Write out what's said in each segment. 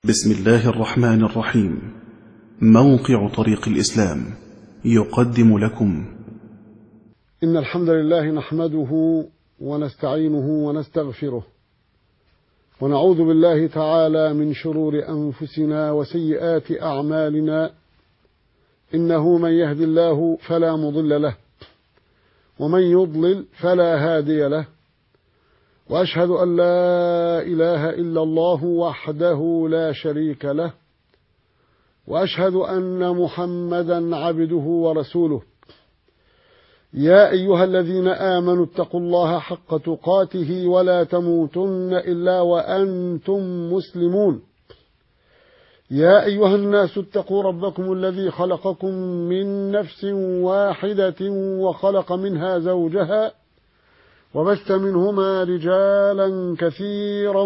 بسم الله الرحمن الرحيم موقع طريق الإسلام يقدم لكم إن الحمد لله نحمده ونستعينه ونستغفره ونعوذ بالله تعالى من شرور أنفسنا وسيئات أعمالنا إنه من يهد الله فلا مضل له ومن يضلل فلا هادي له وأشهد أن لا إله إلا الله وحده لا شريك له وأشهد أن محمدا عبده ورسوله يا أيها الذين آمنوا اتقوا الله حق تقاته ولا تموتن إلا وأنتم مسلمون يا أيها الناس اتقوا ربكم الذي خلقكم من نفس واحدة وخلق منها زوجها وبث منهما رجالا كثيرا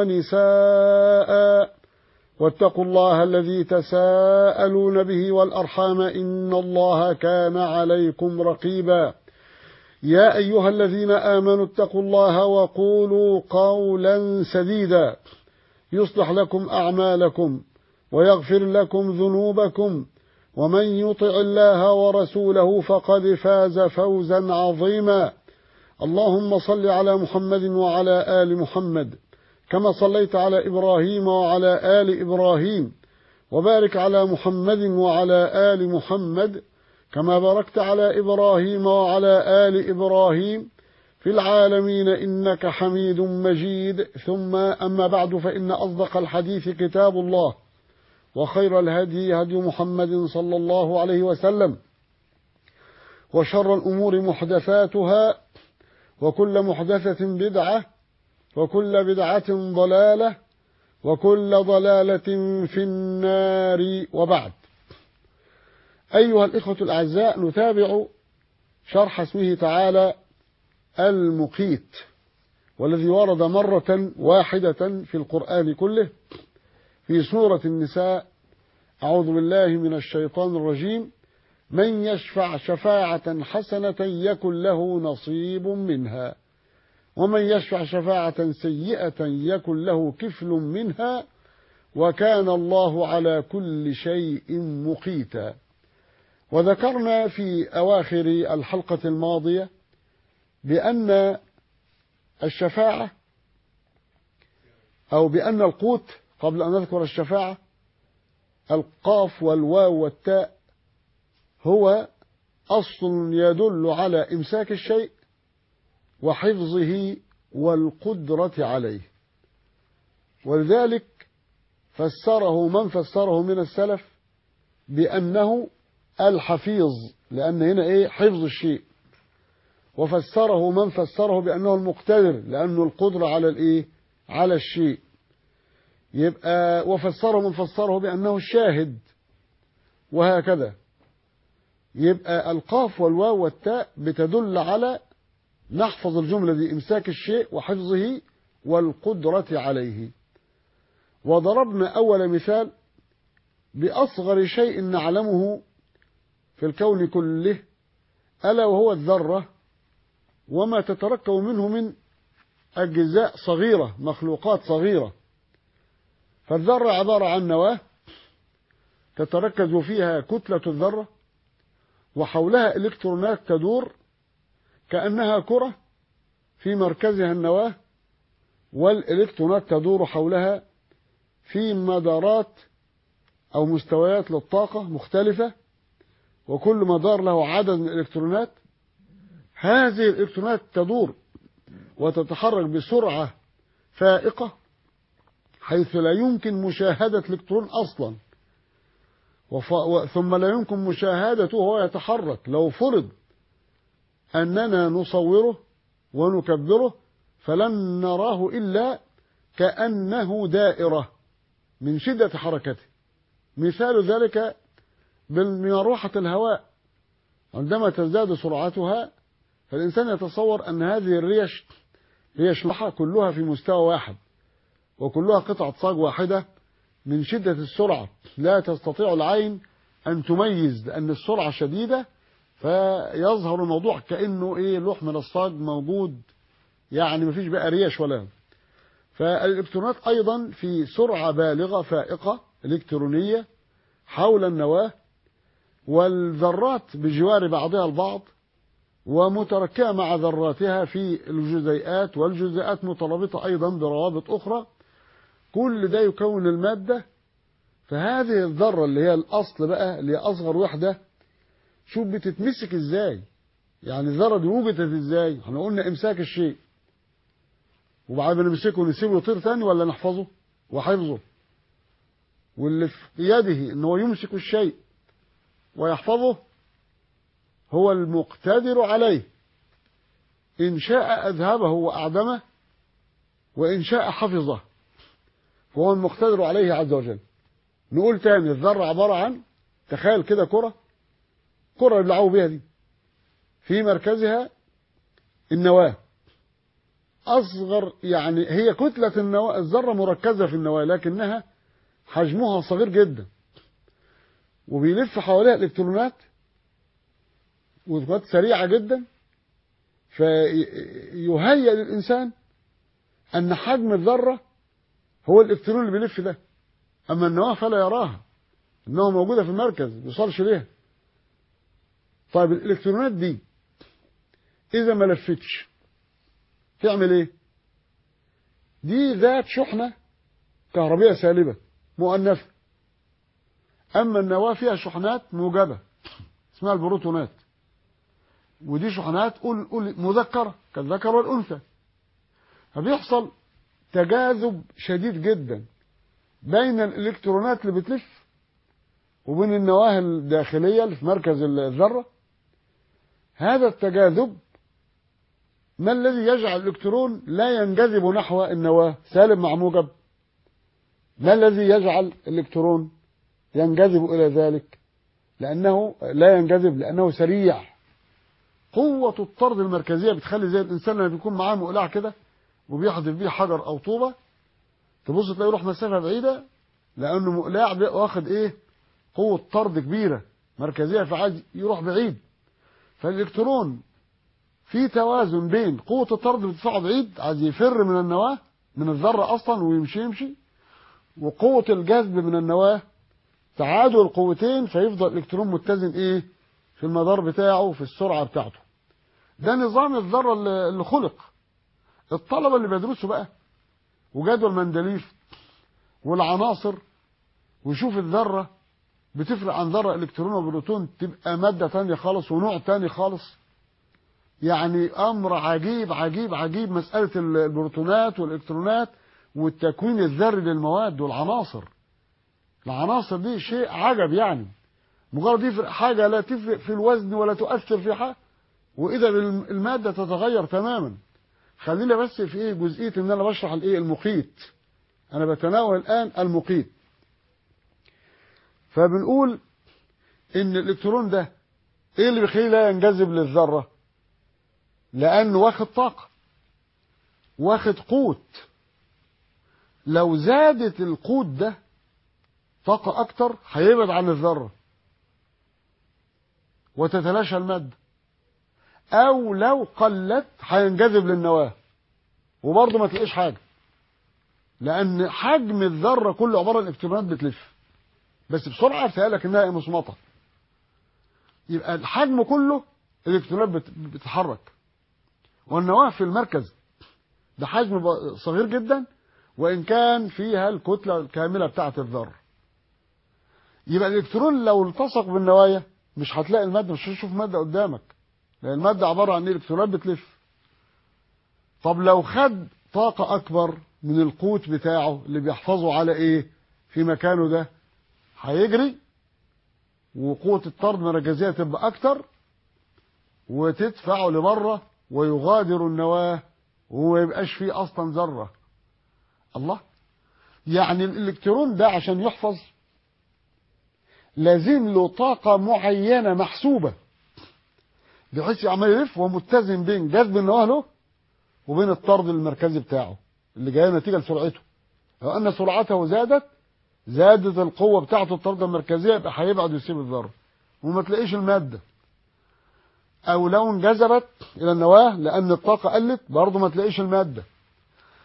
ونساء واتقوا الله الذي تساءلون به والأرحام إن الله كان عليكم رقيبا يا أيها الذين آمنوا اتقوا الله وقولوا قولا سديدا يصلح لكم أعمالكم ويغفر لكم ذنوبكم ومن يطع الله ورسوله فقد فاز فوزا عظيما اللهم صل على محمد وعلى آل محمد كما صليت على إبراهيم وعلى آل إبراهيم وبارك على محمد وعلى آل محمد كما باركت على إبراهيم وعلى آل إبراهيم في العالمين إنك حميد مجيد ثم أما بعد فإن أصدق الحديث كتاب الله وخير الهدي هدي محمد صلى الله عليه وسلم وشر الأمور محدثاتها وكل محدثة بدعة وكل بدعة ضلالة وكل ضلالة في النار وبعد أيها الإخوة الأعزاء نتابع شرح اسمه تعالى المقيت والذي ورد مرة واحدة في القرآن كله في سورة النساء أعوذ بالله من الشيطان الرجيم من يشفع شفاعة حسنة يكن له نصيب منها ومن يشفع شفاعة سيئة يكن له كفل منها وكان الله على كل شيء مقيتا وذكرنا في أواخر الحلقة الماضية بأن الشفاعة أو بأن القوت قبل أن نذكر الشفاعة القاف والواو والتاء هو أصل يدل على إمساك الشيء وحفظه والقدرة عليه ولذلك فسره من فسره من السلف بأنه الحفيظ لأن هنا إيه حفظ الشيء وفسره من فسره بأنه المقتدر لأنه القدرة على الإيه على الشيء يبقى وفسره من فسره بأنه الشاهد وهكذا يبقى القاف والواو والتاء بتدل على نحفظ الجملة دي إمساك الشيء وحفظه والقدرة عليه وضربنا أول مثال بأصغر شيء نعلمه في الكون كله ألا وهو الذرة وما تتركب منه من أجزاء صغيرة مخلوقات صغيرة فالذرة عبارة عن نواة تتركز فيها كتلة الذرة وحولها إلكترونات تدور كأنها كرة في مركزها النواة والإلكترونات تدور حولها في مدارات أو مستويات للطاقة مختلفة وكل مدار له عدد من الإلكترونات هذه الإلكترونات تدور وتتحرك بسرعة فائقة حيث لا يمكن مشاهدة الإلكترون أصلا وف... ثم لا يمكن مشاهدته وهو يتحرك لو فرض أننا نصوره ونكبره فلن نراه إلا كأنه دائرة من شدة حركته مثال ذلك بمروحة الهواء عندما تزداد سرعتها فالإنسان يتصور أن هذه الريش هي شلحة كلها في مستوى واحد وكلها قطعة صاج واحدة من شدة السرعة لا تستطيع العين أن تميز لأن السرعة شديدة فيظهر الموضوع كأنه إيه لوح من الصاج موجود يعني مفيش بقى ريش ولا فالإلكترونات أيضا في سرعة بالغة فائقة إلكترونية حول النواة والذرات بجوار بعضها البعض ومتركبة مع ذراتها في الجزيئات والجزيئات مترابطة أيضا بروابط أخرى كل ده يكون المادة فهذه الذرة اللي هي الأصل بقى اللي هي أصغر وحدة شوف بتتمسك إزاي يعني الذرة دي وجدت إزاي احنا قلنا إمساك الشيء وبعد ما نمسكه نسيبه يطير تاني ولا نحفظه وحفظه واللي في يده ان هو يمسك الشيء ويحفظه هو المقتدر عليه إن شاء أذهبه وأعدمه وإن شاء حفظه فهو المقتدر عليه عز وجل نقول تاني الذرة عبارة عن تخيل كده كرة كرة اللي بيلعبوا بيها دي في مركزها النواة أصغر يعني هي كتلة النواة الذرة مركزة في النواة لكنها حجمها صغير جدا وبيلف حواليها الإلكترونات وإلكترونات سريعة جدا فيهيأ للإنسان أن حجم الذرة هو الإلكترون اللي بيلف ده أما النواة فلا يراها إنها موجودة في المركز ما بيوصلش ليها طيب الإلكترونات دي إذا ما لفتش تعمل إيه؟ دي ذات شحنة كهربية سالبة مؤنثة أما النواة فيها شحنات موجبة اسمها البروتونات ودي شحنات قول قول مذكرة كالذكر والأنثى فبيحصل تجاذب شديد جدا بين الإلكترونات اللي بتلف وبين النواة الداخلية اللي في مركز الذرة هذا التجاذب ما الذي يجعل الإلكترون لا ينجذب نحو النواة سالب مع موجب ما الذي يجعل الإلكترون ينجذب إلى ذلك لأنه لا ينجذب لأنه سريع قوة الطرد المركزية بتخلي زي الإنسان لما بيكون معاه مقلاع كده وبيحذف بيه حجر أو طوبة تبص تلاقيه يروح مسافة بعيدة لأنه مقلاع واخد إيه قوة طرد كبيرة مركزية فعايز يروح بعيد فالإلكترون في توازن بين قوة الطرد بتدفعه بعيد عايز يفر من النواة من الذرة أصلا ويمشي يمشي وقوة الجذب من النواة تعادل القوتين فيفضل الإلكترون متزن إيه في المدار بتاعه في السرعة بتاعته ده نظام الذرة اللي خلق الطلبة اللي بيدرسوا بقى وجدول مندليف والعناصر ويشوف الذرة بتفرق عن ذرة الكترون وبروتون تبقى مادة تانية خالص ونوع تاني خالص يعني أمر عجيب عجيب عجيب مسألة البروتونات والإلكترونات والتكوين الذري للمواد والعناصر العناصر دي شيء عجب يعني مجرد يفرق حاجة لا تفرق في الوزن ولا تؤثر في حاجة وإذا المادة تتغير تماما خلينا بس في ايه جزئية ان انا بشرح الايه المقيت انا بتناول الان المقيت فبنقول ان الالكترون ده ايه اللي بيخليه لا ينجذب للذرة لانه واخد طاقة واخد قوت لو زادت القوت ده طاقة اكتر هيبعد عن الذرة وتتلاشى المادة او لو قلت هينجذب للنواة وبرضه ما تلاقيش حاجة لان حجم الذرة كله عبارة عن الكترونات بتلف بس بسرعة تهيألك انها مصمطة يبقى الحجم كله الالكترونات بتتحرك والنواة في المركز ده حجم صغير جدا وان كان فيها الكتلة الكاملة بتاعة الذرة يبقى الالكترون لو التصق بالنوايا مش هتلاقي المادة مش هتشوف مادة قدامك لأن المادة عبارة عن الكترونات بتلف طب لو خد طاقة أكبر من القوت بتاعه اللي بيحفظه على إيه في مكانه ده هيجري وقوة الطرد مركزية تبقى أكتر وتدفعه لبره ويغادر النواة وما يبقاش فيه أصلا ذرة الله يعني الإلكترون ده عشان يحفظ لازم له طاقة معينة محسوبة بحيث عمال يلف ومتزن بين جذب النواه له وبين الطرد المركزي بتاعه اللي جاي نتيجة لسرعته لو أن سرعته زادت زادت القوة بتاعته الطرد المركزية يبقى هيبعد ويسيب الذرة وما تلاقيش المادة أو لو انجذبت إلى النواة لأن الطاقة قلت برضه ما تلاقيش المادة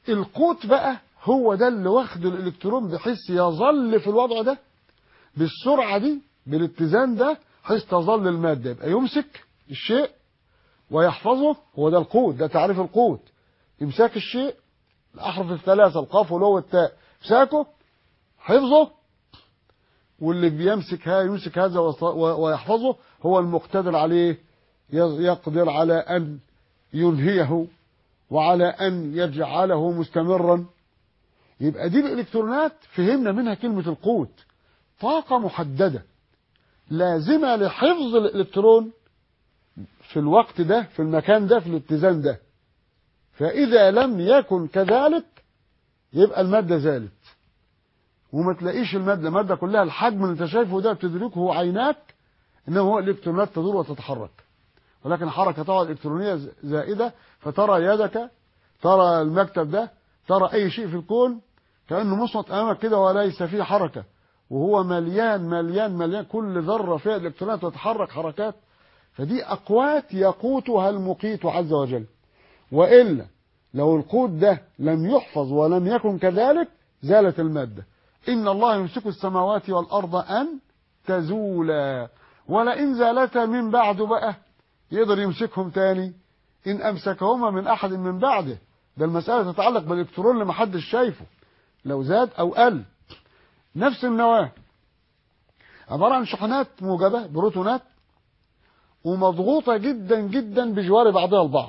القوت بقى هو ده اللي واخد الالكترون بحيث يظل في الوضع ده بالسرعه دي بالاتزان ده حيث تظل الماده يبقى يمسك الشيء ويحفظه هو ده القوت ده تعريف القوت امساك الشيء الاحرف الثلاثه القاف والواو والتاء امساكه حفظه واللي بيمسك ها يمسك هذا ويحفظه هو المقتدر عليه يقدر على ان ينهيه وعلى ان يجعله مستمرا يبقى دي الالكترونات فهمنا منها كلمه القوت طاقه محدده لازمه لحفظ الالكترون في الوقت ده في المكان ده في الاتزان ده فإذا لم يكن كذلك يبقى المادة زالت وما تلاقيش المادة المادة كلها الحجم اللي انت شايفه ده بتدركه عيناك انه هو الالكترونات تدور وتتحرك ولكن حركة طبعا الالكترونية زائدة فترى يدك ترى المكتب ده ترى اي شيء في الكون كأنه مصمت امامك كده وليس فيه حركة وهو مليان مليان مليان كل ذرة فيها الالكترونات تتحرك حركات فدي أقوات يقوتها المقيت عز وجل وإلا لو القوت ده لم يحفظ ولم يكن كذلك زالت المادة إن الله يمسك السماوات والأرض أن تزولا ولئن زالتا من بعد بقى يقدر يمسكهم تاني إن أمسكهما من أحد من بعده ده المسألة تتعلق بالإلكترون اللي محدش شايفه لو زاد أو قل نفس النواة عبارة عن شحنات موجبة بروتونات ومضغوطة جدا جدا بجوار بعضها البعض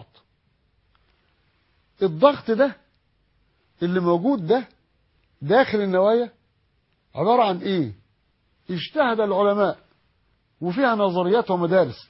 الضغط ده اللي موجود ده داخل النوايا عبارة عن ايه اجتهد العلماء وفيها نظريات ومدارس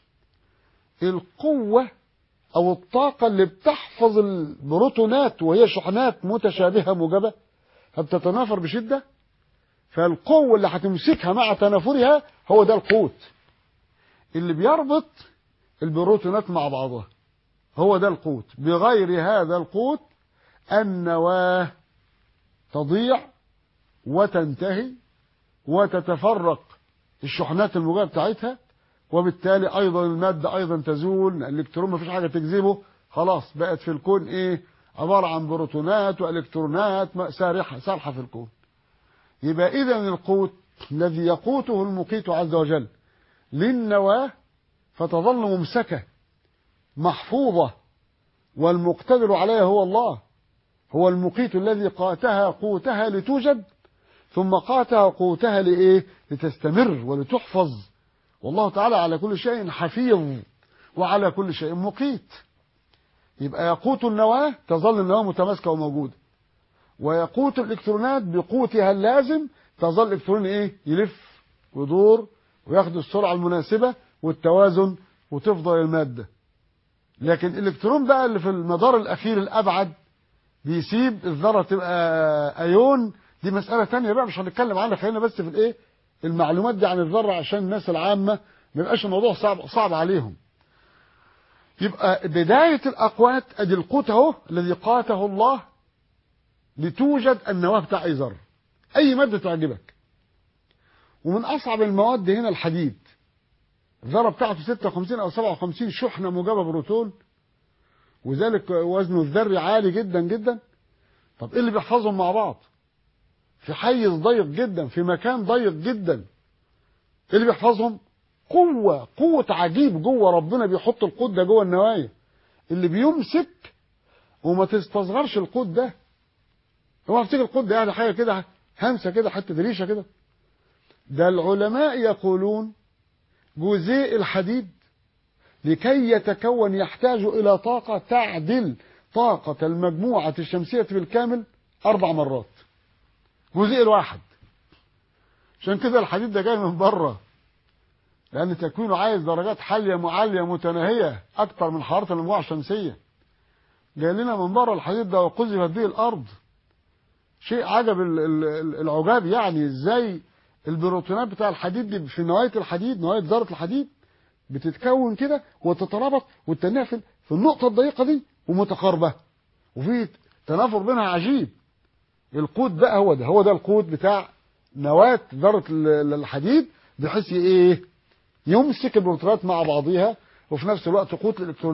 القوة او الطاقة اللي بتحفظ البروتونات وهي شحنات متشابهة موجبة فبتتنافر بشدة فالقوة اللي هتمسكها مع تنافرها هو ده القوت اللي بيربط البروتونات مع بعضها هو ده القوت بغير هذا القوت النواة تضيع وتنتهي وتتفرق الشحنات الموجبة بتاعتها وبالتالي ايضا المادة ايضا تزول الالكترون ما فيش حاجة تجذبه خلاص بقت في الكون ايه عبارة عن بروتونات والكترونات سارحة سارحة في الكون يبقى اذا القوت الذي يقوته المقيت عز وجل للنواة فتظل ممسكة محفوظة والمقتدر عليها هو الله هو المقيت الذي قاتها قوتها لتوجد ثم قاتها قوتها لإيه لتستمر ولتحفظ والله تعالى على كل شيء حفيظ وعلى كل شيء مقيت يبقى يقوت النواة تظل النواة متماسكة وموجودة ويقوت الإلكترونات بقوتها اللازم تظل الإلكترون إيه يلف ويدور وياخد السرعة المناسبة والتوازن وتفضل المادة لكن الإلكترون بقى اللي في المدار الأخير الأبعد بيسيب الذرة تبقى أيون دي مسألة تانية بقى مش هنتكلم عنها خلينا بس في الإيه المعلومات دي عن الذرة عشان الناس العامة ما يبقاش الموضوع صعب صعب عليهم يبقى بداية الأقوات أدي القوت أهو الذي قاته الله لتوجد النواة بتاع أي ذرة أي مادة تعجبك ومن أصعب المواد هنا الحديد الذرة بتاعته 56 أو 57 شحنة موجبة بروتون وذلك وزنه الذري عالي جدا جدا طب إيه اللي بيحفظهم مع بعض في حيز ضيق جدا في مكان ضيق جدا إيه اللي بيحفظهم قوة قوة عجيب جوه ربنا بيحط القوت ده جوه النوايا اللي بيمسك وما تستصغرش القوت ده هو افتكر القوت ده يعني حاجة كده همسة كده حتى ريشة كده ده العلماء يقولون جزيء الحديد لكي يتكون يحتاج إلى طاقة تعدل طاقة المجموعة الشمسية بالكامل أربع مرات جزيء الواحد عشان كده الحديد ده جاي من بره لأن تكوينه عايز درجات حالية معالية متناهية أكتر من حرارة المجموعة الشمسية جاي لنا من بره الحديد ده وقذفت به الأرض شيء عجب العجاب يعني ازاي البروتونات بتاع الحديد دي في نواية الحديد نواية ذرة الحديد بتتكون كده وتترابط وتنافل في النقطة الضيقة دي ومتقاربة وفي تنافر بينها عجيب القوت بقى هو ده هو ده القوت بتاع نواة ذرة الحديد بحيث ايه يمسك البروتونات مع بعضها وفي نفس الوقت قوت الالكترونات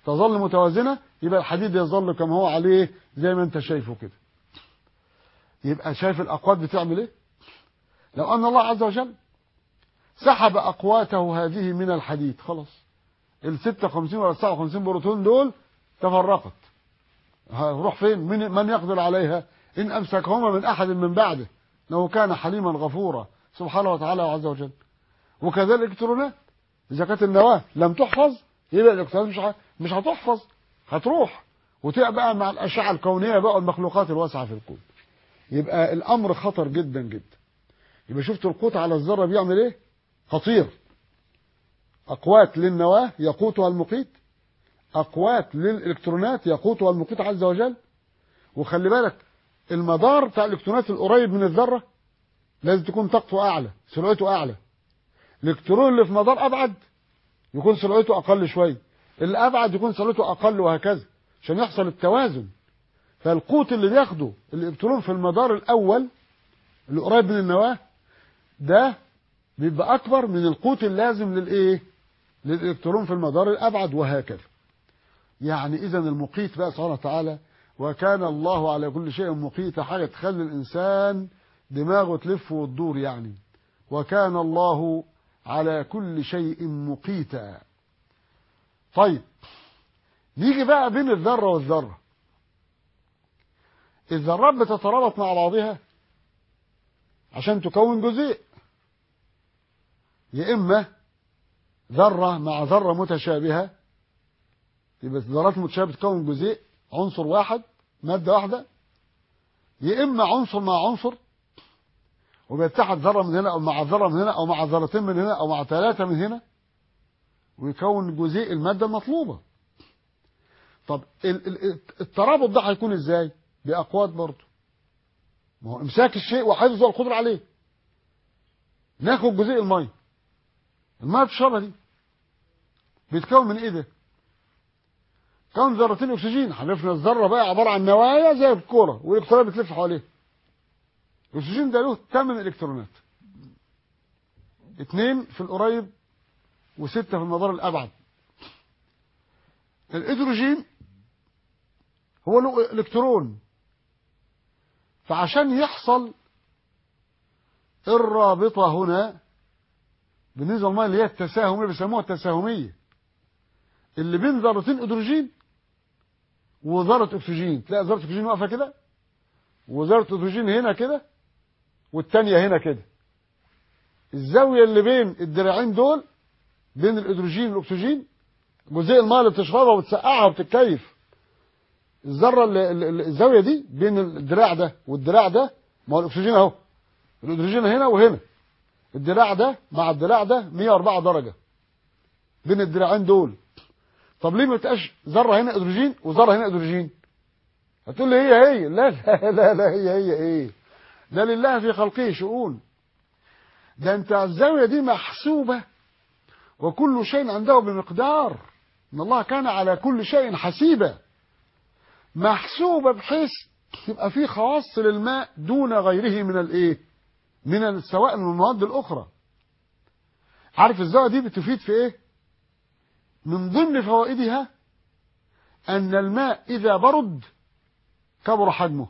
تظل متوازنة يبقى الحديد يظل كما هو عليه زي ما انت شايفه كده يبقى شايف الأقوات بتعمل ايه لو أن الله عز وجل سحب أقواته هذه من الحديد خلاص ال 56 ولا 59 بروتون دول تفرقت هروح فين من, من يقدر عليها إن أمسكهما من أحد من بعده إنه كان حليما غفورا سبحانه وتعالى عز وجل وكذلك الإلكترونات إذا كانت النواة لم تحفظ يبقى الإلكترونات مش مش هتحفظ هتروح وتبقى بقى مع الأشعة الكونية بقى والمخلوقات الواسعة في الكون يبقى الأمر خطر جدا جدا يبقى شفت القوت على الذرة بيعمل إيه خطير أقوات للنواة يقوتها المقيت أقوات للإلكترونات يقوتها المقيت عز وجل وخلي بالك المدار بتاع الإلكترونات القريب من الذرة لازم تكون طاقته أعلى سرعته أعلى الإلكترون اللي في مدار أبعد يكون سرعته أقل شوية اللي أبعد يكون سرعته أقل وهكذا عشان يحصل التوازن فالقوت اللي بياخده الإلكترون في المدار الأول اللي قريب من النواة ده بيبقى أكبر من القوت اللازم للإيه؟ للإلكترون في المدار الأبعد وهكذا يعني إذا المقيت بقى سبحانه وتعالى وكان الله على كل شيء مقيتا حاجة تخلي الإنسان دماغه تلف وتدور يعني وكان الله على كل شيء مقيتا طيب نيجي بقى بين الذرة والذرة الذرات بتترابط مع بعضها عشان تكون جزيء يا إما ذرة مع ذرة متشابهة يبقى الذرات المتشابهة تكون جزيء عنصر واحد مادة واحدة يا إما عنصر مع عنصر وبيتحد ذرة من هنا أو مع ذرة من هنا أو مع ذرتين من هنا أو مع ثلاثة من هنا ويكون جزيء المادة المطلوبة طب الترابط ده هيكون ازاي بأقوات برضه ما هو امساك الشيء وحفظه القدرة عليه ناخد جزيء المية المية بتشربها دي بيتكون من ايه ده كون ذرتين اكسجين عرفنا الذره بقى عباره عن نوايا زي الكوره والالكترونات بتلف حواليها الاكسجين ده له 8 الكترونات اثنين في القريب وستة في المدار الأبعد الهيدروجين هو له الكترون فعشان يحصل الرابطة هنا بالنسبة للمية اللي هي التساهمية بيسموها التساهمية اللي بين ذرتين هيدروجين وذرة أكسجين تلاقي ذرة أكسجين واقفة كده وذرة هيدروجين هنا كده والتانية هنا كده الزاوية اللي بين الدراعين دول بين الهيدروجين والاكسجين جزيء الماء اللي بتشربها وبتسقعها وبتتكيف الذره اللي اللي- الزاويه دي بين الدراع ده والدراع ده ما هو الاكسجين اهو الهيدروجين هنا وهنا الدراع ده مع الدراع ده 104 درجه بين الدراعين دول طب ليه ما تبقاش ذره هنا هيدروجين وذره هنا هيدروجين هتقول لي هي هي لا لا لا, لا هي هي ايه ده لله في خلقه شؤون ده انت الزاويه دي محسوبه وكل شيء عنده بمقدار ان الله كان على كل شيء حسيبا محسوبه بحيث يبقى في خواص للماء دون غيره من الايه من السوائل من المواد الاخرى عارف الزاويه دي بتفيد في ايه من ضمن فوائدها ان الماء اذا برد كبر حجمه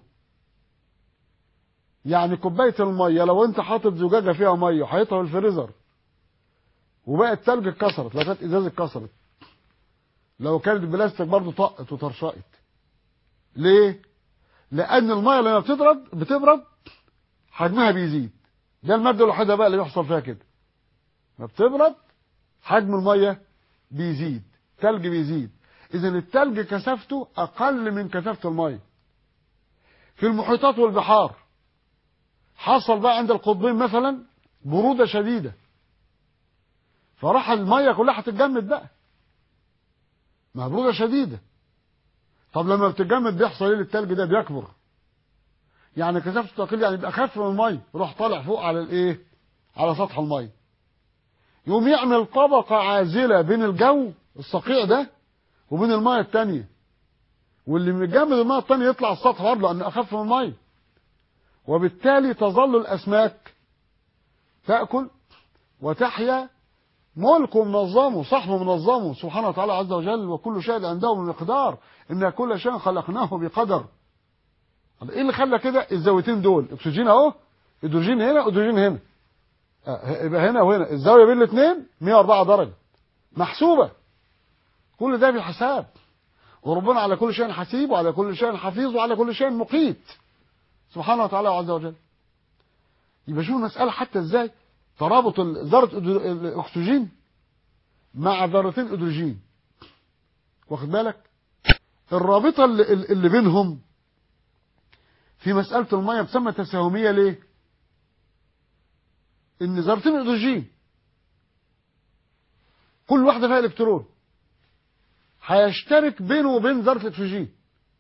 يعني كوبايه الميه لو انت حاطط زجاجه فيها ميه وحاططها في الفريزر وبقى التلج اتكسرت لو كانت ازاز اتكسرت لو كانت بلاستيك برضه طقت وترشقت ليه لان الميه لما بتبرد بتبرد حجمها بيزيد ده الماده الوحيده بقى اللي بيحصل فيها كده ما بتبرد حجم الميه بيزيد تلج بيزيد اذا التلج كثافته اقل من كثافه الميه في المحيطات والبحار حصل بقى عند القطبين مثلا بروده شديده فراح الميه كلها هتتجمد بقى مبروده شديده طب لما بتتجمد بيحصل ايه للتلج ده بيكبر يعني كثافته تقل يعني يبقى اخف من الميه يروح طالع فوق على الايه على سطح الميه يقوم يعمل طبقه عازله بين الجو الصقيع ده وبين الميه التانية واللي متجمد الميه التانية يطلع على السطح برضه لانه اخف من الميه وبالتالي تظل الاسماك تاكل وتحيا ملكه منظمه صاحبه منظمه سبحانه وتعالى عز وجل وكل شيء عنده بمقدار ان كل شيء خلقناه بقدر ايه اللي خلى كده الزاويتين دول اكسجين اهو هيدروجين هنا هيدروجين هنا آه، يبقى هنا وهنا الزاويه بين الاثنين 104 درجه محسوبه كل ده بالحساب وربنا على كل شيء حسيب وعلى كل شيء حفيظ وعلى كل شيء مقيت سبحانه وتعالى عز وجل يبقى شوف المسألة حتى ازاي ترابط ال- ذرة الأدر- الأكسجين مع ذرتين أدروجين واخد بالك الرابطة اللي, اللي بينهم في مسألة المية بتسمى تساهمية ليه ان ذرتين أدروجين كل واحدة فيها إلكترون هيشترك بينه وبين ذرة الأكسجين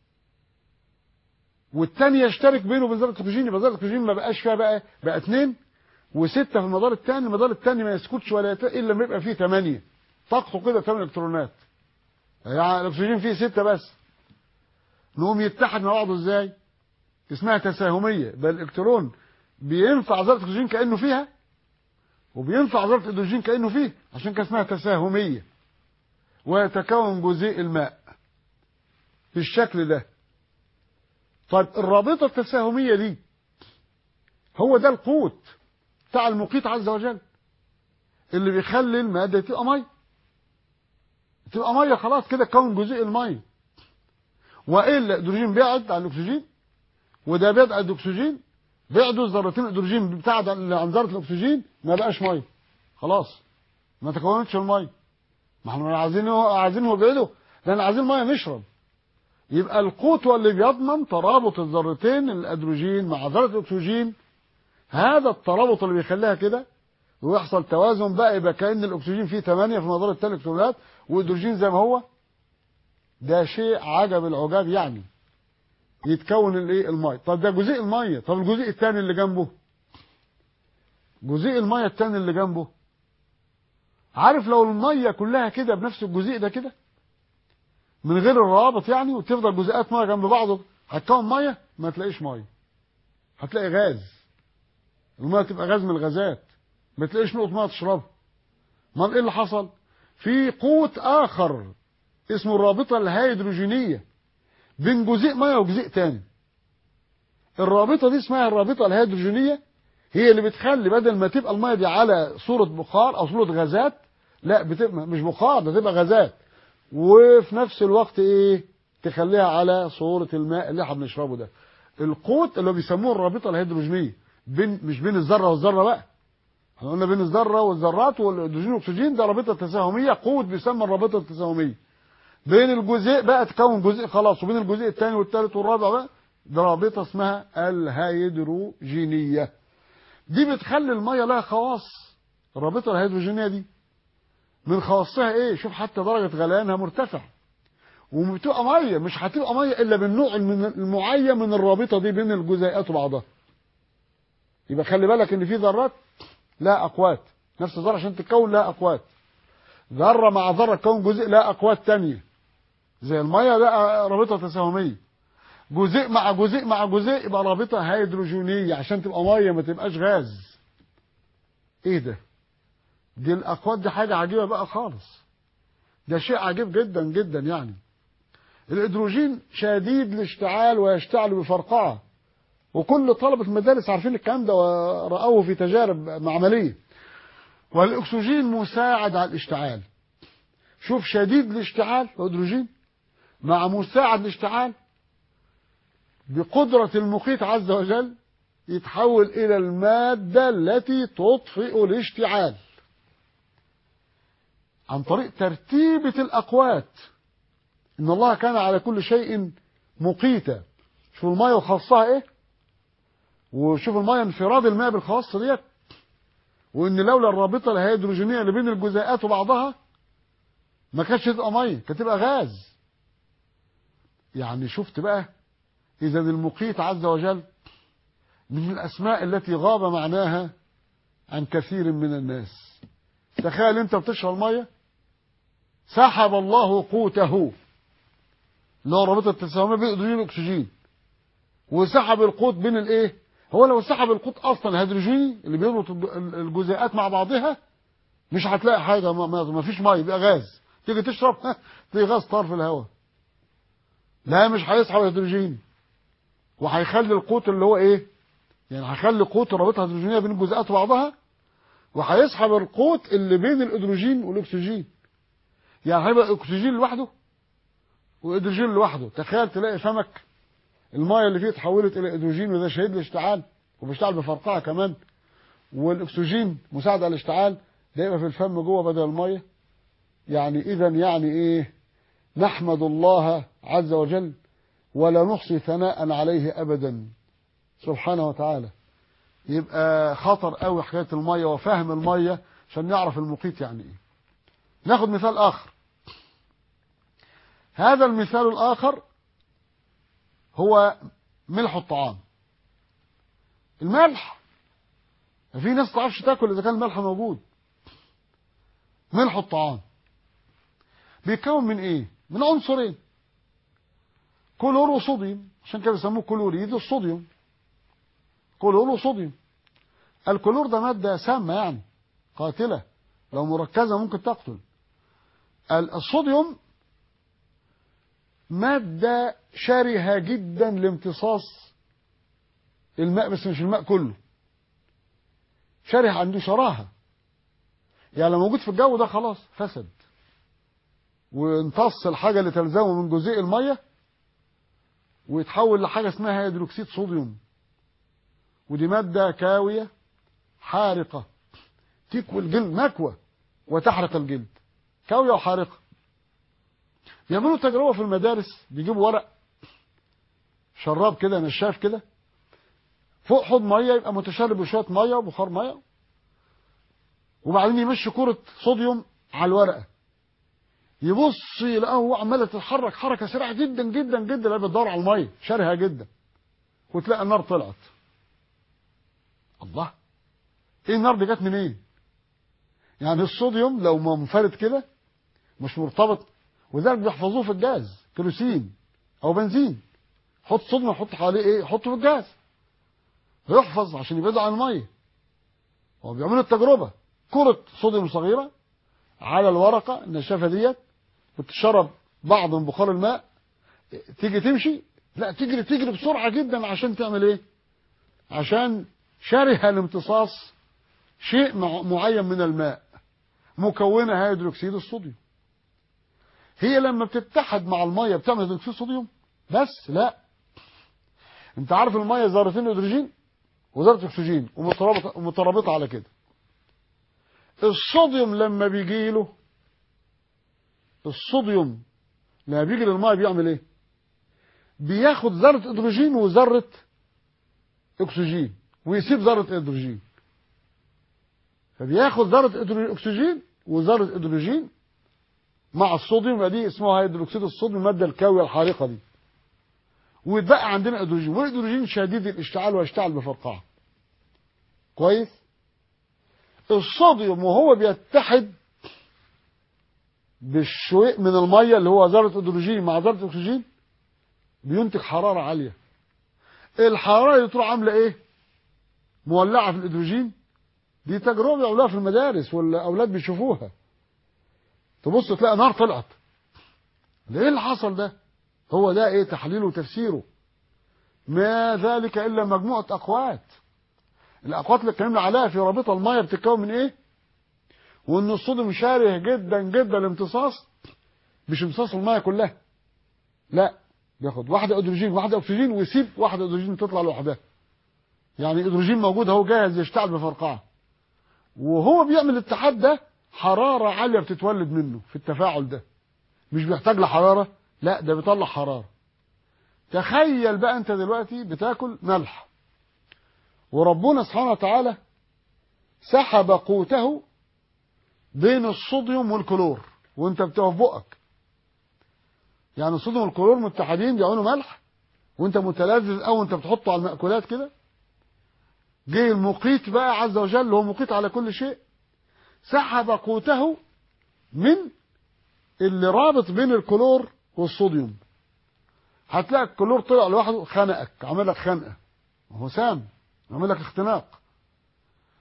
والتاني يشترك بينه وبين ذرة الأكسجين يبقى ذرة الأكسجين ما بقاش فيها بقى بقى اتنين وستة في المدار التاني المدار التاني ما يسكتش ولا يت... إلا لما يبقى فيه تمانية طاقته كده تمن إلكترونات يعني الأكسجين فيه ستة بس نقوم يتحد مع بعضه إزاي اسمها تساهمية بل الإلكترون بينفع ذرة الأكسجين كأنه فيها وبينفع ذرة الهيدروجين كأنه فيه عشان كده اسمها تساهمية ويتكون جزيء الماء بالشكل ده طيب الرابطة التساهمية دي هو ده القوت بتاع المقيت عز وجل اللي بيخلي المادة تبقى مية تبقى مية خلاص كده كون جزيء المية وإلا الهيدروجين بيعد عن الأكسجين وده بيبعد عن الأكسجين بعدوا الذرتين الهيدروجين بتاعد عن عن ذرة الأكسجين ما بقاش مية خلاص ما تكونتش المية ما احنا عايزينه عايزينه يبعده لأن عايزين مية نشرب يبقى القوت هو اللي بيضمن ترابط الذرتين الأدروجين مع ذرة الأكسجين هذا الترابط اللي بيخليها كده ويحصل توازن بقى يبقى كأن الأكسجين فيه 8 في مدار الثلاث إلكترونات والهيدروجين زي ما هو ده شيء عجب العجاب يعني يتكون الايه الميه طب ده جزيء الميه طب الجزيء الثاني اللي جنبه جزيء الميه الثاني اللي جنبه عارف لو الميه كلها كده بنفس الجزيء ده كده من غير الروابط يعني وتفضل جزيئات ميه جنب بعضه هتكون ميه ما تلاقيش ميه هتلاقي غاز الميه تبقى غاز من الغازات ما تلاقيش نقطه ميه تشربها امال ايه اللي حصل في قوت اخر اسمه الرابطه الهيدروجينيه بين جزيء ميه وجزيء تاني الرابطه دي اسمها الرابطه الهيدروجينيه هي اللي بتخلي بدل ما تبقى الميه دي على صوره بخار او صوره غازات لا بتبقى مش بخار ده تبقى غازات وفي نفس الوقت ايه تخليها على صوره الماء اللي احنا بنشربه ده القوت اللي بيسموه الرابطه الهيدروجينيه بين مش بين الذره والذره بقى احنا قلنا بين الذره والذرات والهيدروجين والاكسجين ده رابطه تساهميه قوت بيسمى الرابطه التساهميه بين الجزيء بقى تكون جزيء خلاص وبين الجزيء الثاني والثالث والرابع بقى ده رابطه اسمها الهيدروجينيه دي بتخلي الميه لها خواص الرابطه الهيدروجينيه دي من خواصها ايه شوف حتى درجه غليانها مرتفع وبتبقى ميه مش هتبقى ميه الا بالنوع المعين من الرابطه دي بين الجزيئات وبعضها يبقى خلي بالك ان في ذرات لها اقوات نفس الذره عشان تتكون لها اقوات ذره مع ذره تكون جزء لها اقوات تانية زي الميه ده رابطه تساهميه جزيء مع جزيء مع جزيء يبقى رابطه هيدروجينيه عشان تبقى ميه ما تبقاش غاز ايه ده دي الاقوات دي حاجه عجيبه بقى خالص ده شيء عجيب جدا جدا يعني الهيدروجين شديد الاشتعال ويشتعل بفرقعه وكل طلبه المدارس عارفين الكلام ده ورأوه في تجارب معمليه والاكسجين مساعد على الاشتعال شوف شديد الاشتعال الهيدروجين مع مساعد الاشتعال بقدرة المقيت عز وجل يتحول إلى المادة التي تطفئ الاشتعال عن طريق ترتيبة الأقوات إن الله كان على كل شيء مقيتا شوف المية وخاصها إيه وشوف المية انفراد الماء بالخواص ديت وإن لولا الرابطة الهيدروجينية اللي بين الجزيئات وبعضها ما كانتش تبقى مية كانت تبقى غاز يعني شفت بقى إذا المقيت عز وجل من الأسماء التي غاب معناها عن كثير من الناس تخيل أنت بتشرب مية سحب الله قوته اللي هو رابطة التساهمية بين الهيدروجين والأكسجين وسحب القوت بين الإيه؟ هو لو سحب القوت أصلا الهيدروجيني اللي بيربط الجزيئات مع بعضها مش هتلاقي حاجه ما, ما, ما فيش ميه يبقى غاز تيجي تشرب تلاقي غاز طار في الهواء لا مش هيسحب هيدروجين وهيخلي القوت اللي هو ايه يعني هيخلي قوت الرابطه الهيدروجينيه بين الجزيئات وبعضها وهيسحب القوت اللي بين الهيدروجين والاكسجين يعني هيبقى الاكسجين لوحده وهيدروجين لوحده تخيل تلاقي فمك المايه اللي فيه اتحولت الى هيدروجين وده شهيد الاشتعال وبيشتغل بفرقعه كمان والاكسجين مساعد على الاشتعال ده يبقى في الفم جوه بدل الميه يعني اذا يعني ايه نحمد الله عز وجل ولا نحصي ثناء عليه ابدا سبحانه وتعالى يبقى خطر قوي حكايه الميه وفهم الميه عشان نعرف المقيت يعني ايه ناخد مثال اخر هذا المثال الاخر هو ملح الطعام الملح في ناس تعرفش تاكل اذا كان الملح موجود ملح الطعام بيتكون من ايه من عنصرين كلور وصوديوم عشان كده بيسموه كلوريد الصوديوم كلور وصوديوم الكلور ده ماده سامه يعني قاتله لو مركزه ممكن تقتل الصوديوم ماده شرهه جدا لامتصاص الماء بس مش الماء كله شره عنده شراهه يعني لو موجود في الجو ده خلاص فسد وامتص الحاجه اللي تلزمه من جزيء الميه ويتحول لحاجه اسمها هيدروكسيد صوديوم ودي ماده كاويه حارقه تكوي الجلد مكوى وتحرق الجلد كاويه وحارقه يعملوا تجربه في المدارس بيجيبوا ورق شراب كده نشاف كده فوق حوض ميه يبقى متشرب بشويه ميه وبخار ميه وبعدين يمشي كرة صوديوم على الورقة يبص يلاقيه هو عمالة تتحرك حركة سريعة جدا جدا جدا لا بتدور على المية شرهة جدا وتلاقي النار طلعت الله ايه النار دي جت منين إيه؟ يعني الصوديوم لو منفرد كده مش مرتبط وذلك بيحفظوه في الجاز كيروسين او بنزين حط صوديوم حط حواليه ايه حطه في الجاز يحفظ عشان يبعد عن الميه هو بيعملوا التجربه كرة صوديوم صغيرة على الورقة النشافة ديت بتشرب بعض من بخار الماء تيجي تمشي لا تجري تجري بسرعة جدا عشان تعمل ايه عشان شره الامتصاص شيء معين من الماء مكونة هيدروكسيد الصوديوم هي لما بتتحد مع المية بتعمل هيدروكسيد الصوديوم بس لا انت عارف المية ذرتين هيدروجين وذرة اكسجين ومترابطة ومترابطة على كده الصوديوم لما بيجي له الصوديوم لما بيجي للميه بيعمل ايه بياخد ذره هيدروجين وذره اكسجين ويسيب ذره هيدروجين فبياخد ذره اكسجين وذره هيدروجين مع الصوديوم يبقى دي اسمها هيدروكسيد الصوديوم الماده الكاويه الحارقه دي ويتبقى عندنا هيدروجين والهيدروجين شديد الاشتعال ويشتعل بفرقعه كويس الصوديوم وهو بيتحد بالشويء من الميه اللي هو ذره هيدروجين مع ذره اكسجين بينتج حراره عاليه الحراره دي تروح عامله ايه مولعه في الهيدروجين دي تجربه بيعملوها في المدارس والاولاد بيشوفوها تبص تلاقي نار طلعت ده ايه اللي حصل ده هو ده ايه تحليله وتفسيره ما ذلك الا مجموعه اقوات الاقوات اللي اتكلمنا عليها في رابطه الميه بتتكون من ايه وان الصوديوم شاره جدا جدا الامتصاص مش امتصاص الميه كلها لا بياخد واحده هيدروجين واحده اكسجين ويسيب واحده هيدروجين تطلع لوحدها يعني هيدروجين موجود اهو جاهز يشتعل بفرقعه وهو بيعمل الاتحاد ده حراره عاليه بتتولد منه في التفاعل ده مش بيحتاج لحراره لا ده بيطلع حراره تخيل بقى انت دلوقتي بتاكل ملح وربنا سبحانه وتعالى سحب قوته بين الصوديوم والكلور وانت بتقف بقك يعني الصوديوم والكلور متحدين بيعملوا ملح وانت متلذذ او انت بتحطه على المأكولات كده جه المقيت بقى عز وجل هو مقيت على كل شيء سحب قوته من اللي رابط بين الكلور والصوديوم هتلاقي الكلور طلع لوحده خنقك عمل لك خنقه هو سام عمل لك اختناق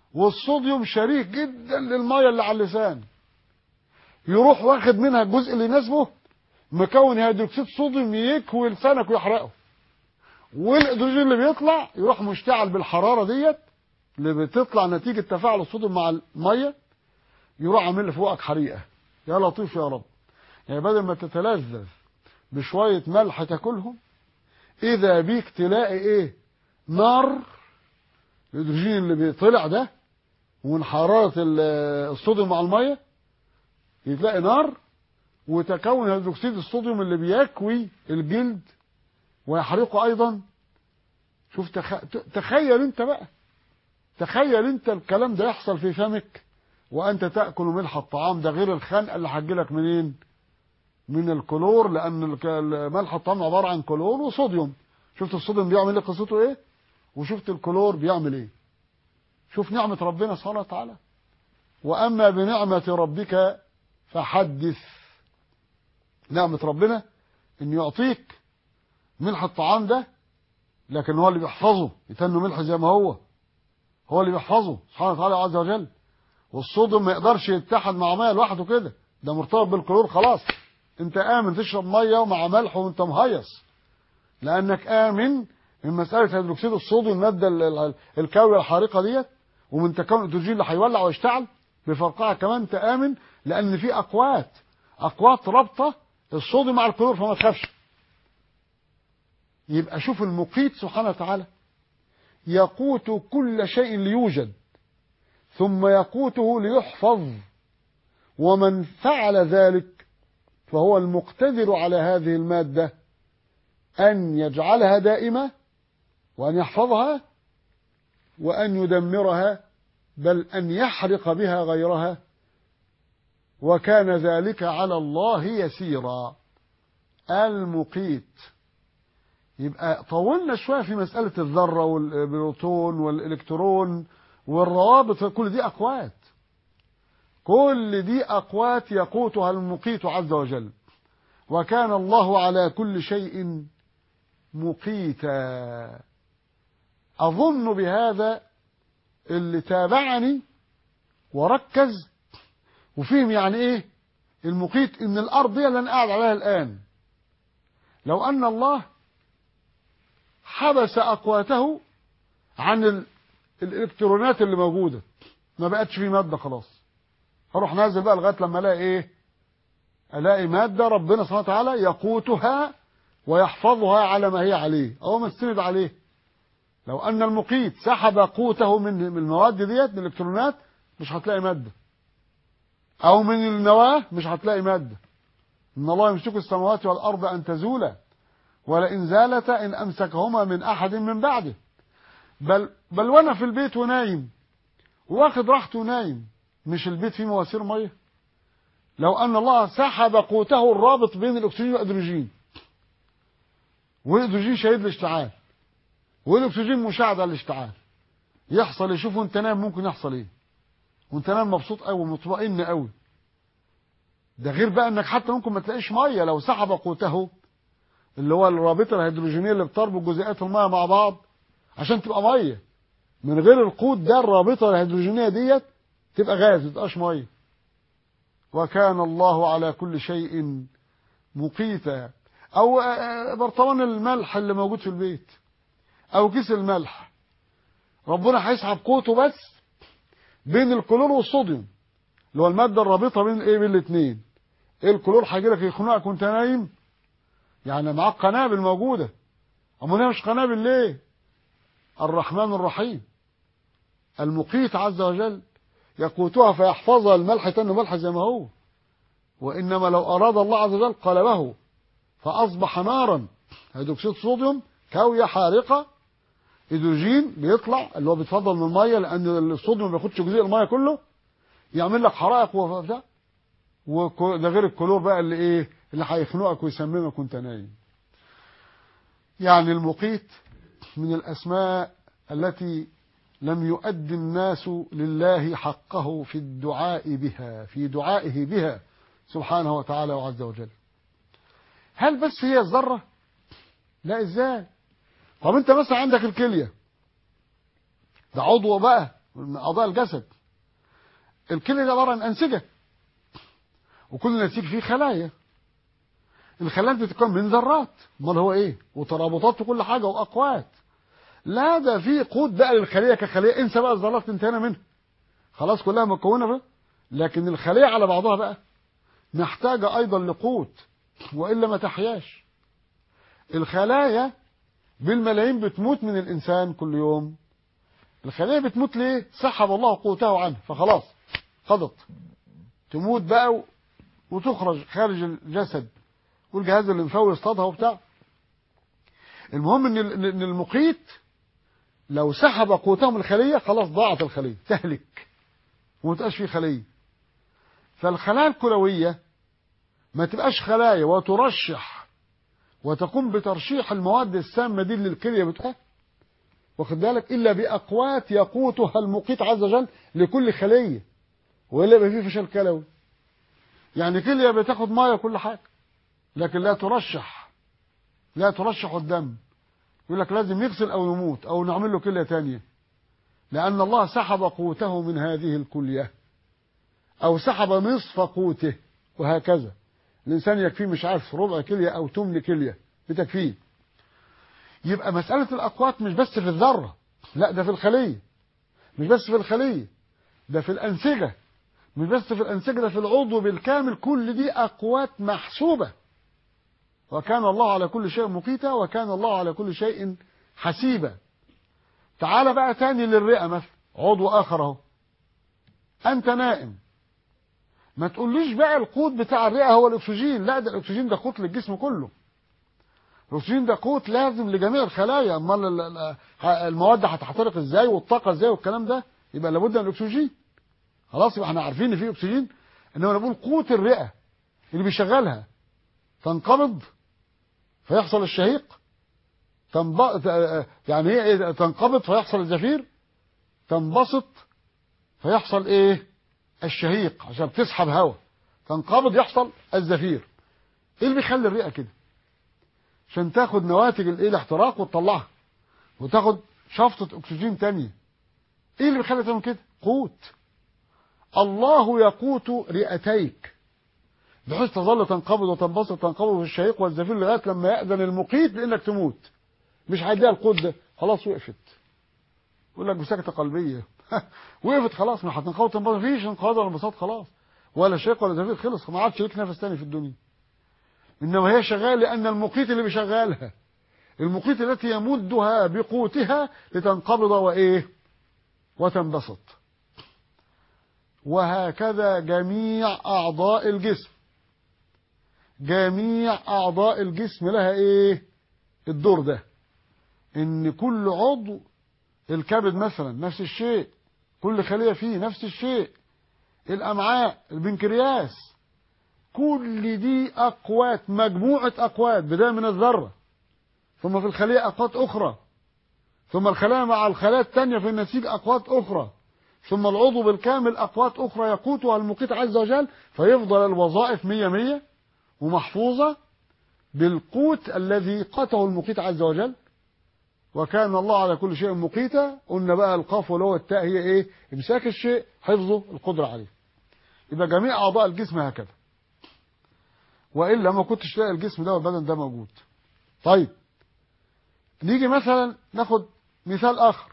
والصوديوم شريك جدا للميه اللي على اللسان يروح واخد منها الجزء اللي يناسبه مكون هيدروكسيد صوديوم يكوي لسانك ويحرقه والاكسجين اللي بيطلع يروح مشتعل بالحراره ديت اللي بتطلع نتيجه تفاعل الصوديوم مع الميه يروح عامل لي فوقك حريقه يا لطيف يا رب يعني بدل ما تتلذذ بشويه ملح تاكلهم اذا بيك تلاقي ايه نار الاكسجين اللي بيطلع ده ومن حراره الصوديوم مع الميه يتلاقي نار وتكون هيدروكسيد الصوديوم اللي بيكوي الجلد ويحرقه ايضا شوف تخ... تخيل انت بقى تخيل انت الكلام ده يحصل في فمك وانت تاكل ملح الطعام ده غير الخنقه اللي هتجيلك منين من الكلور لان ملح الطعام عباره عن كلور وصوديوم شفت الصوديوم بيعمل ايه قصته ايه وشفت الكلور بيعمل ايه شوف نعمه ربنا سبحانه وتعالى واما بنعمه ربك فحدث نعمه ربنا ان يعطيك ملح الطعام ده لكن هو اللي بيحفظه يتنه ملح زي ما هو هو اللي بيحفظه سبحانه وتعالى عز وجل والصوديوم ما يقدرش يتحد مع ميه لوحده كده ده مرتبط بالكلور خلاص انت امن تشرب ميه ومع ملح وانت مهيص لانك امن من مساله هيدروكسيد الصوديوم الماده الكاويه الحارقه ديت ومن تكون الاكسجين اللي هيولع ويشتعل بفرقعه كمان انت امن لان في اقوات اقوات رابطه الصوديوم مع الكلور فما تخافش يبقى شوف المقيت سبحانه وتعالى يقوت كل شيء ليوجد ثم يقوته ليحفظ ومن فعل ذلك فهو المقتدر على هذه المادة أن يجعلها دائمة وأن يحفظها وأن يدمرها بل أن يحرق بها غيرها وكان ذلك على الله يسيرا المقيت يبقى طولنا شوية في مسألة الذرة والبروتون والإلكترون والروابط كل دي أقوات كل دي أقوات يقوتها المقيت عز وجل وكان الله على كل شيء مقيتا أظن بهذا اللي تابعني وركز وفهم يعني ايه المقيت ان الارض دي اللي انا قاعد عليها الان لو ان الله حبس اقواته عن ال... الالكترونات اللي موجوده ما بقتش في ماده خلاص هروح نازل بقى لغايه لما الاقي ايه الاقي ماده ربنا سبحانه وتعالى يقوتها ويحفظها على ما هي عليه او مستند عليه لو ان المقيت سحب قوته من المواد ديت من الالكترونات مش هتلاقي ماده او من النواه مش هتلاقي ماده ان الله يمسك السماوات والارض ان تزولا ولئن زالتا ان امسكهما من احد من بعده بل بل وانا في البيت ونايم واخد راحته ونايم مش البيت فيه مواسير ميه لو ان الله سحب قوته الرابط بين الاكسجين والهيدروجين والهيدروجين شهيد الاشتعال والاكسجين مساعد على الاشتعال يحصل يشوف وانت نايم ممكن يحصل ايه وانت نايم مبسوط قوي ومطمئن قوي ده غير بقى انك حتى ممكن ما تلاقيش ميه لو سحب قوته اللي هو الرابطه الهيدروجينيه اللي بتربط جزيئات الميه مع بعض عشان تبقى ميه من غير القوت ده الرابطه الهيدروجينيه ديت تبقى غاز ما تبقاش ميه وكان الله على كل شيء مقيتا او برطمان الملح اللي موجود في البيت او كيس الملح ربنا هيسحب قوته بس بين الكلور والصوديوم اللي هو الماده الرابطه بين ايه بين الاثنين ايه الكلور هيجي لك يخنقك وانت نايم يعني معاك قنابل موجوده امال مش قنابل ليه الرحمن الرحيم المقيت عز وجل يقوتها فيحفظها الملح تنه ملح زي ما هو وانما لو اراد الله عز وجل قلبه فاصبح نارا هيدروكسيد صوديوم كاويه حارقه هيدروجين بيطلع اللي هو بيتفضل من الميه لان الصوديوم ما بياخدش جزيء الميه كله يعمل لك حرائق وبتاع وده غير الكلور بقى اللي ايه اللي هيخنقك ويسممك وانت نايم يعني المقيت من الاسماء التي لم يؤدي الناس لله حقه في الدعاء بها في دعائه بها سبحانه وتعالى وعز وجل هل بس هي الذره لا ازاي طب انت مثلا عندك الكليه ده عضو بقى من اعضاء الجسد الكلى دي عباره عن انسجه وكل نسيج فيه خلايا الخلايا دي بتتكون من ذرات امال هو ايه وترابطات وكل حاجه واقوات لا ده في قوت بقى للخليه كخليه انسى بقى الذرات انتهينا منها خلاص كلها مكونه بقى لكن الخليه على بعضها بقى محتاجه ايضا لقوت والا ما تحياش الخلايا بالملايين بتموت من الانسان كل يوم الخليه بتموت ليه سحب الله قوته عنه فخلاص قضت تموت بقى وتخرج خارج الجسد والجهاز الليمفاوي يصطادها وبتاع المهم ان ان المقيت لو سحب قوته من الخليه خلاص ضاعت الخليه تهلك وما تبقاش في خليه فالخلايا الكلويه ما تبقاش خلايا وترشح وتقوم بترشيح المواد السامه دي للكليه بتاعها واخد بالك الا باقوات يقوتها المقيت عز وجل لكل خليه والا يبقى فيه فشل كلوي يعني كليه بتاخد ميه كل حاجه لكن لا ترشح لا ترشح الدم يقول لك لازم يغسل او يموت او نعمل له كليه تانية لان الله سحب قوته من هذه الكليه او سحب نصف قوته وهكذا الانسان يكفيه مش عارف ربع كليه او تمن كليه بتكفيه يبقى مساله الاقوات مش بس في الذره لا ده في الخليه مش بس في الخليه ده في الانسجه مش بس في الانسجه ده في العضو بالكامل كل دي اقوات محسوبه وكان الله على كل شيء مقيتا وكان الله على كل شيء حسيبا تعال بقى تاني للرئه مثلا عضو اخر اهو انت نائم ما تقوليش بقى القوت بتاع الرئه هو الاكسجين لا ده الاكسجين ده قوت للجسم كله الاكسجين ده قوت لازم لجميع الخلايا امال المواد هتحترق ازاي والطاقه ازاي والكلام ده يبقى لابد من الاكسجين خلاص يبقى احنا عارفين ان في اكسجين انما نقول قوت الرئه اللي بيشغلها تنقبض فيحصل الشهيق تنب... يعني هي إيه؟ تنقبض فيحصل الزفير تنبسط فيحصل ايه الشهيق عشان بتسحب هواء تنقبض يحصل الزفير ايه اللي بيخلي الرئه كده عشان تاخد نواتج الايه الاحتراق وتطلعها وتاخد شفطه اكسجين تانية ايه اللي بيخلي تعمل كده قوت الله يقوت رئتيك بحيث تظل تنقبض وتنبسط تنقبض في الشهيق والزفير لغايه لما يأذن المقيت بانك تموت مش هيديها القوت ده خلاص وقفت يقول لك بسكتة قلبية وقفت خلاص ما هتنقبض تنبسط مفيش انقباض ولا انبساط خلاص ولا شهيق ولا زفير خلص ما عادش ليك نفس تاني في الدنيا انما هي شغاله لان المقيت اللي بيشغلها المقيت التي يمدها بقوتها لتنقبض وايه وتنبسط وهكذا جميع اعضاء الجسم جميع اعضاء الجسم لها ايه الدور ده ان كل عضو الكبد مثلا نفس الشيء كل خليه فيه نفس الشيء الامعاء البنكرياس كل دي اقوات مجموعه اقوات بدايه من الذره ثم في الخليه اقوات اخرى ثم الخلايا مع الخلايا الثانيه في النسيج اقوات اخرى ثم العضو بالكامل اقوات اخرى يقوتها المقيت عز وجل فيفضل الوظائف مية مية ومحفوظة بالقوت الذي قاته المقيت عز وجل وكان الله على كل شيء مقيتا قلنا بقى القاف واللي هو التاء هي ايه امساك الشيء حفظه القدرة عليه يبقى جميع اعضاء الجسم هكذا والا ما كنتش تلاقي الجسم ده والبدن ده موجود طيب نيجي مثلا ناخد مثال اخر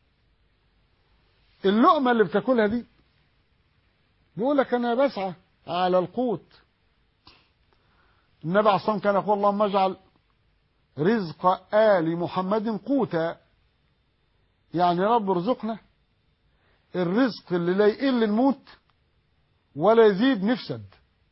اللقمة اللي بتاكلها دي بيقول لك انا بسعى على القوت النبي عليه الصلاة كان يقول اللهم اجعل رزق آل محمد قوتا يعني يا رب ارزقنا الرزق اللي لا يقل الموت ولا يزيد نفسد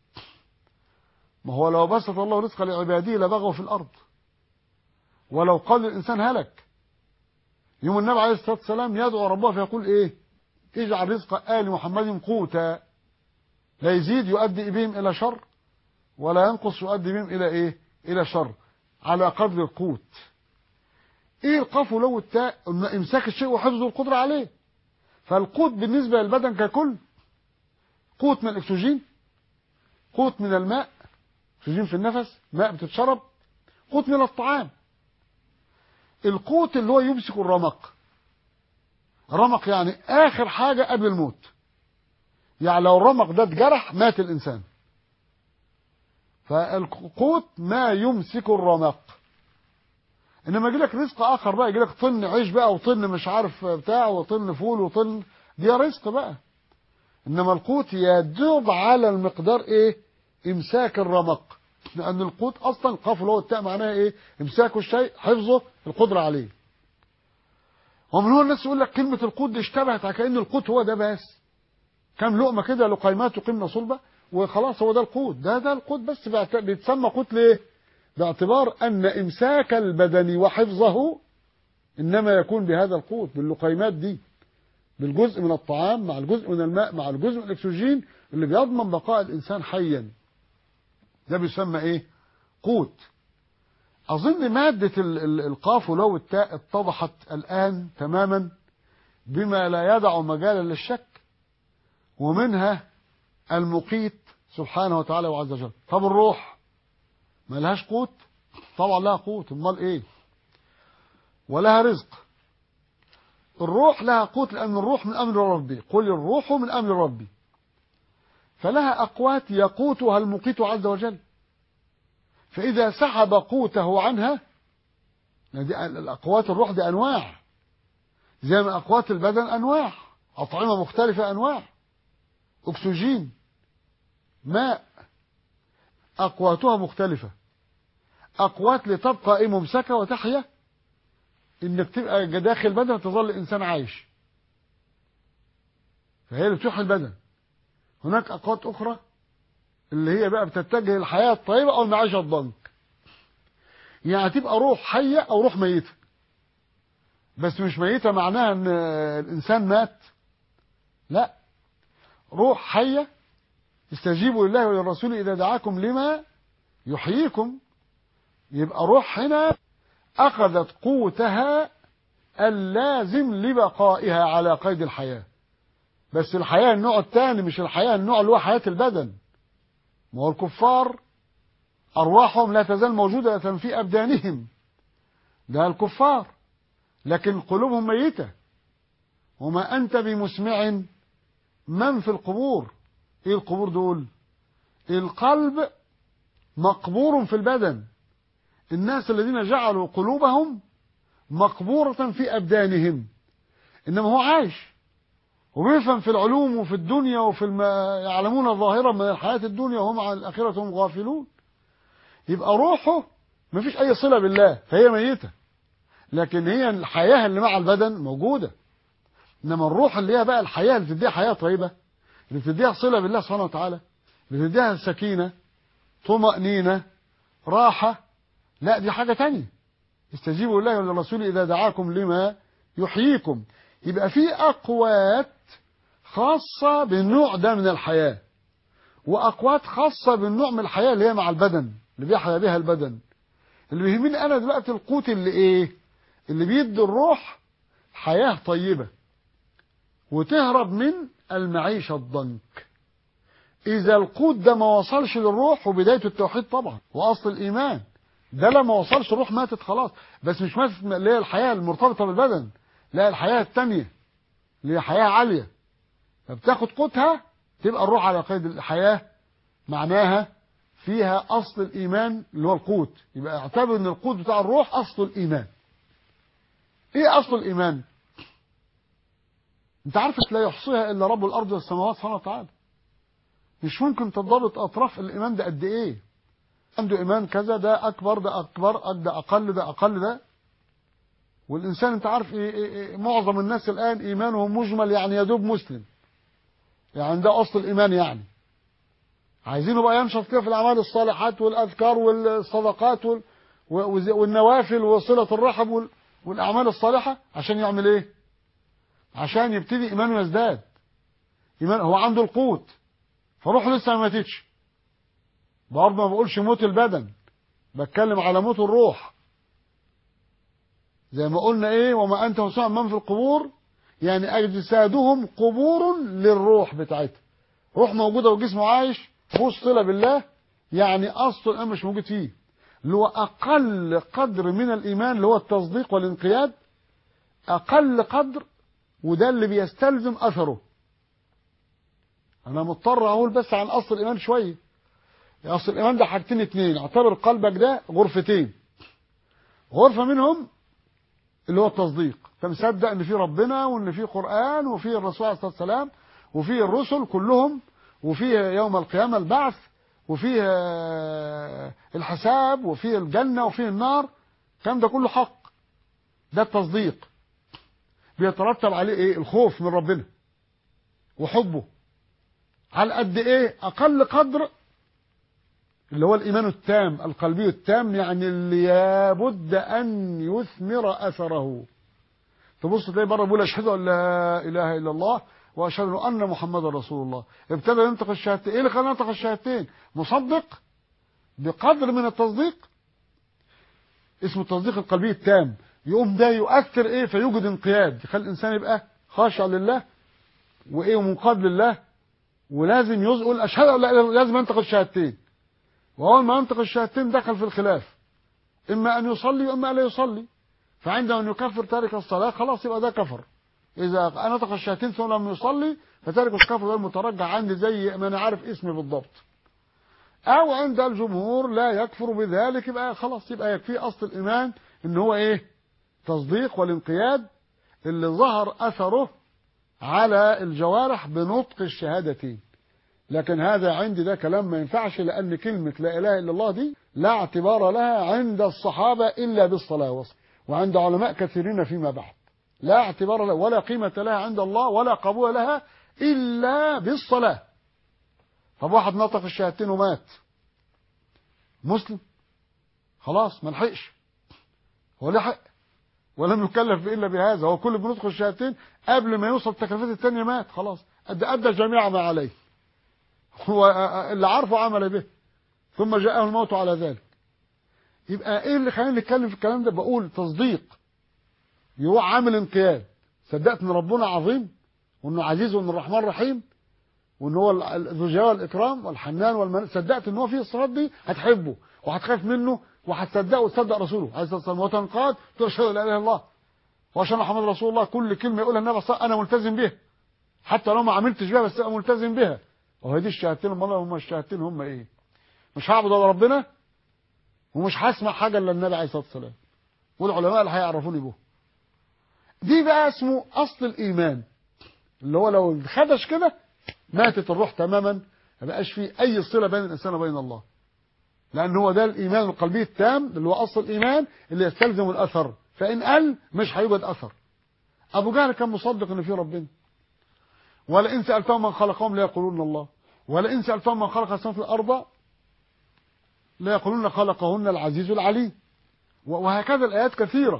ما هو لو بسط الله رزق لعباده لبغوا في الأرض ولو قال الإنسان هلك يوم النبي عليه الصلاة والسلام يدعو ربه فيقول إيه اجعل رزق آل محمد قوتا لا يزيد يؤدي بهم إلى شر ولا ينقص يؤدي بهم إلى إيه إلى شر على قدر القوت إيه القاف لو التاء إمساك الشيء وحفظ القدرة عليه فالقوت بالنسبة للبدن ككل قوت من الأكسجين قوت من الماء أكسجين في النفس ماء بتتشرب قوت من الطعام القوت اللي هو يمسك الرمق رمق يعني آخر حاجة قبل الموت يعني لو الرمق ده اتجرح مات الإنسان فالقوت ما يمسك الرمق انما يجي لك رزق اخر بقى يجي لك طن عيش بقى وطن مش عارف بتاع وطن فول وطن دي رزق بقى انما القوت يدوب على المقدار ايه امساك الرمق لان القوت اصلا قاف اللي هو التاء معناها ايه امساك الشيء حفظه القدره عليه ومن هو الناس يقول لك كلمه القوت دي اشتبهت على كان القوت هو ده بس كم لقمه كده لقيمات وقمه صلبه وخلاص هو ده القوت ده ده القوت بس بيعت- بيتسمى قوت ليه باعتبار ان امساك البدن وحفظه انما يكون بهذا القوت باللقيمات دي بالجزء من الطعام مع الجزء من الماء مع الجزء من الاكسجين اللي بيضمن بقاء الانسان حيا ده بيسمى ايه قوت اظن ماده ال- ال- القاف ولو التاء اتضحت الان تماما بما لا يدع مجالا للشك ومنها المقيت سبحانه وتعالى وعز وجل طب الروح ما لهاش قوت طبعا لها قوت امال ايه ولها رزق الروح لها قوت لان الروح من امر ربي قل الروح من امر ربي فلها اقوات يقوتها المقيت عز وجل فاذا سحب قوته عنها يعني دي الاقوات الروح دي انواع زي ما اقوات البدن انواع اطعمه مختلفه انواع اكسجين ماء اقواتها مختلفه اقوات لتبقى ايه ممسكه وتحيا انك تبقى داخل بدن تظل انسان عايش فهي اللي بتحيي البدن هناك اقوات اخرى اللي هي بقى بتتجه للحياه الطيبه او المعيشه الضنك يعني تبقى روح حيه او روح ميته بس مش ميته معناها ان الانسان مات لا روح حيه استجيبوا لله وللرسول اذا دعاكم لما يحييكم يبقى روح هنا أخذت قوتها اللازم لبقائها على قيد الحياة بس الحياة النوع الثاني مش الحياة النوع اللي هو حياة البدن ما هو الكفار أرواحهم لا تزال موجودة في أبدانهم ده الكفار لكن قلوبهم ميتة وما أنت بمسمع من في القبور إيه القبور دول القلب مقبور في البدن الناس الذين جعلوا قلوبهم مقبورة في أبدانهم إنما هو عايش وبيفهم في العلوم وفي الدنيا وفي الم... يعلمون ظاهرا من الحياة الدنيا وهم عن الآخرة هم غافلون يبقى روحه ما فيش أي صلة بالله فهي ميتة لكن هي الحياة اللي مع البدن موجودة إنما الروح اللي هي بقى الحياة اللي تديها حياة طيبة اللي تديها صلة بالله سبحانه وتعالى اللي تديها سكينة طمأنينة راحة لا دي حاجة تانية استجيبوا لله وللرسول إذا دعاكم لما يحييكم يبقى في أقوات خاصة بالنوع ده من الحياة وأقوات خاصة بالنوع من الحياة اللي هي مع البدن اللي بيحيا بها البدن اللي بيهمني أنا دلوقتي القوت اللي إيه اللي بيدي الروح حياة طيبة وتهرب من المعيشة الضنك إذا القوت ده ما وصلش للروح وبداية التوحيد طبعا وأصل الإيمان ده لما وصلش الروح ماتت خلاص بس مش ماتت اللي هي الحياة المرتبطة بالبدن لا الحياة التانية اللي هي حياة عالية فبتاخد قوتها تبقى الروح على قيد الحياة معناها فيها أصل الإيمان اللي هو القوت يبقى اعتبر أن القوت بتاع الروح أصل الإيمان إيه أصل الإيمان أنت عارفك لا يحصيها إلا رب الأرض والسماوات سبحانه وتعالى مش ممكن تضبط أطراف الإيمان ده قد إيه عنده إيمان كذا ده أكبر ده أكبر ده أقل ده أقل ده والإنسان أنت عارف إيه إيه إيه معظم الناس الآن إيمانهم مجمل يعني يدوب مسلم يعني ده أصل الإيمان يعني عايزينه بقى ينشط كده في الأعمال الصالحات والأذكار والصدقات وال والنوافل وصلة الرحم وال والأعمال الصالحة عشان يعمل إيه؟ عشان يبتدي إيمانه يزداد إيمان هو عنده القوت فروحه لسه ما ماتتش برضه ما بقولش موت البدن بتكلم على موت الروح زي ما قلنا ايه وما انت وسع من في القبور يعني اجسادهم قبور للروح بتاعتها روح موجوده وجسمه عايش فوش صله بالله يعني اصل الامر مش موجود فيه اللي هو اقل قدر من الايمان اللي هو التصديق والانقياد اقل قدر وده اللي بيستلزم أثره أنا مضطر أقول بس عن أصل الإيمان شوية أصل الإيمان ده حاجتين اتنين اعتبر قلبك ده غرفتين غرفة منهم اللي هو التصديق انت مصدق ان في ربنا وان في قرآن وفي الرسول عليه الصلاة والسلام وفي الرسل كلهم وفي يوم القيامة البعث وفي الحساب وفي الجنة وفي النار الكلام ده كله حق ده التصديق بيترتب عليه ايه الخوف من ربنا وحبه على قد ايه اقل قدر اللي هو الايمان التام القلبي التام يعني اللي لابد ان يثمر اثره تبص تلاقي بره بيقول اشهد ان لا اله الا الله واشهد ان محمدا رسول الله ابتدى ينطق الشهادتين ايه اللي خلاه ينطق الشهادتين مصدق بقدر من التصديق اسمه التصديق القلبي التام يقوم ده يؤثر ايه فيوجد انقياد يخلي الانسان يبقى خاشع لله وايه ومنقاد لله ولازم يقول اشهد ان لا اله لازم ينطق الشهادتين واول ما ينطق الشهادتين دخل في الخلاف اما ان يصلي واما لا يصلي فعندما ان يكفر تارك الصلاه خلاص يبقى ده كفر اذا نطق الشهادتين ثم لم يصلي فتارك الكفر ده المترجع عندي زي ما انا عارف اسمي بالضبط او عند الجمهور لا يكفر بذلك يبقى خلاص يبقى يكفي اصل الايمان ان هو ايه تصديق والانقياد اللي ظهر اثره على الجوارح بنطق الشهادتين لكن هذا عندي ده كلام ما ينفعش لأن كلمة لا إله إلا الله دي لا اعتبار لها عند الصحابة إلا بالصلاة وصل وعند علماء كثيرين فيما بعد لا اعتبار لها ولا قيمة لها عند الله ولا قبول لها إلا بالصلاة طب واحد نطق الشهادتين ومات مسلم خلاص ما لحقش هو لحق ولم يكلف إلا بهذا هو كل بنطق الشهادتين قبل ما يوصل التكليفات الثانية مات خلاص أدى, أدى جميع ما عليه هو اللي عارفه عمل به ثم جاءه الموت على ذلك يبقى ايه اللي خلينا نتكلم في الكلام ده بقول تصديق يروح عامل انقياد صدقت ان ربنا عظيم وانه عزيز وان الرحمن رحيم وان هو ذو الجلال والاكرام والحنان والمن صدقت ان هو فيه الصفات دي هتحبه وهتخاف منه وهتصدقه وتصدق رسوله عليه الصلاه والسلام وتنقاد تشهد لا اله الا الله واشهد محمد رسول الله كل كلمه يقولها النبي صلى انا ملتزم بها حتى لو ما عملتش بها بس انا ملتزم بها وهي دي الشهادتين امال هم الشهادتين هم ايه مش هعبد الا ربنا ومش هسمع حاجه الا النبي عليه الصلاه والسلام والعلماء اللي هيعرفوني به دي بقى اسمه اصل الايمان اللي هو لو خدش كده ماتت الروح تماما ما بقاش فيه اي صله بين الانسان وبين الله لان هو ده الايمان القلبي التام اللي هو اصل الايمان اللي يستلزم الاثر فان قل مش هيوجد اثر ابو جهل كان مصدق ان في ربنا ولئن سألتهم من خلقهم ليقولون الله ولئن سألتهم من خلق السماوات والأرض ليقولون خلقهن العزيز العليم وهكذا الآيات كثيرة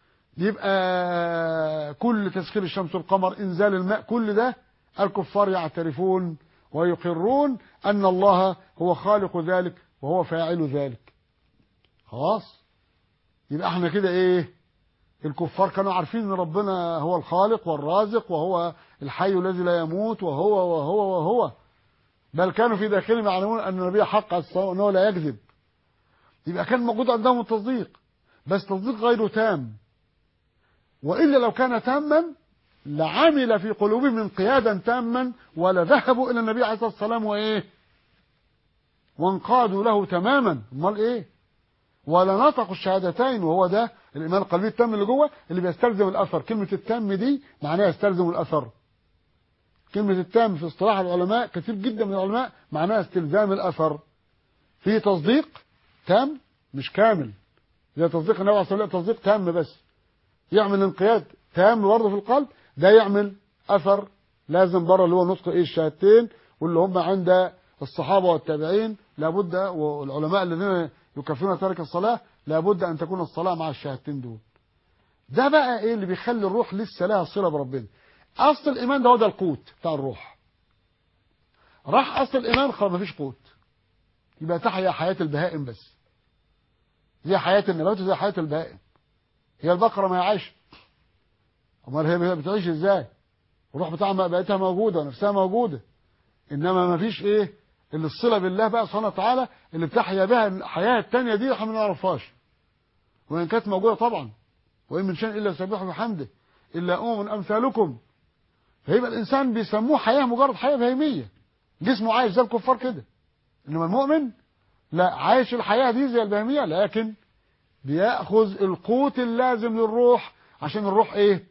يبقى كل تسخير الشمس والقمر إنزال الماء كل ده الكفار يعترفون ويقرون أن الله هو خالق ذلك وهو فاعل ذلك خلاص يبقى احنا كده ايه الكفار كانوا عارفين ان ربنا هو الخالق والرازق وهو الحي الذي لا يموت وهو وهو وهو بل كانوا في داخلهم يعلمون ان النبي حق انه لا يكذب يبقى كان موجود عندهم التصديق بس تصديق غير تام والا لو كان تاما لعمل في قلوبهم انقيادا تاما ولذهبوا الى النبي عليه الصلاه والسلام وايه وانقادوا له تماما امال ايه ولا نطقوا الشهادتين وهو ده الايمان القلبي التام اللي جوه اللي بيستلزم الاثر كلمه التام دي معناها يستلزم الاثر كلمه التام في اصطلاح العلماء كثير جدا من العلماء معناها استلزام الاثر في تصديق تام مش كامل زي تصديق النبي عليه الصلاه والسلام تصديق تام بس يعمل انقياد تام برضه في القلب ده يعمل اثر لازم بره اللي هو نطق ايه الشهادتين واللي هم عند الصحابه والتابعين لابد والعلماء الذين يكفرون ترك الصلاه لابد ان تكون الصلاه مع الشهادتين دول ده بقى ايه اللي بيخلي الروح لسه لها صله بربنا اصل الايمان ده هو ده القوت بتاع الروح راح اصل الايمان خلاص مفيش قوت يبقى تحيا حياه البهائم بس زي حياه النبات وزي حياه البهائم هي البقره ما هي عايشه امال هي بتعيش ازاي الروح بتاعها بقيتها موجوده ونفسها موجوده انما ما فيش ايه اللي الصله بالله بقى سبحانه وتعالى اللي بتحيا بها الحياه الثانيه دي احنا ما نعرفهاش وان كانت موجوده طبعا وان من شيء الا يسبحه بحمده إلا أمم أمثالكم فيبقى الإنسان بيسموه حياة مجرد حياة بهيمية جسمه عايش زي الكفار كده إنما المؤمن لا عايش الحياة دي زي البهيمية لكن بيأخذ القوت اللازم للروح عشان الروح إيه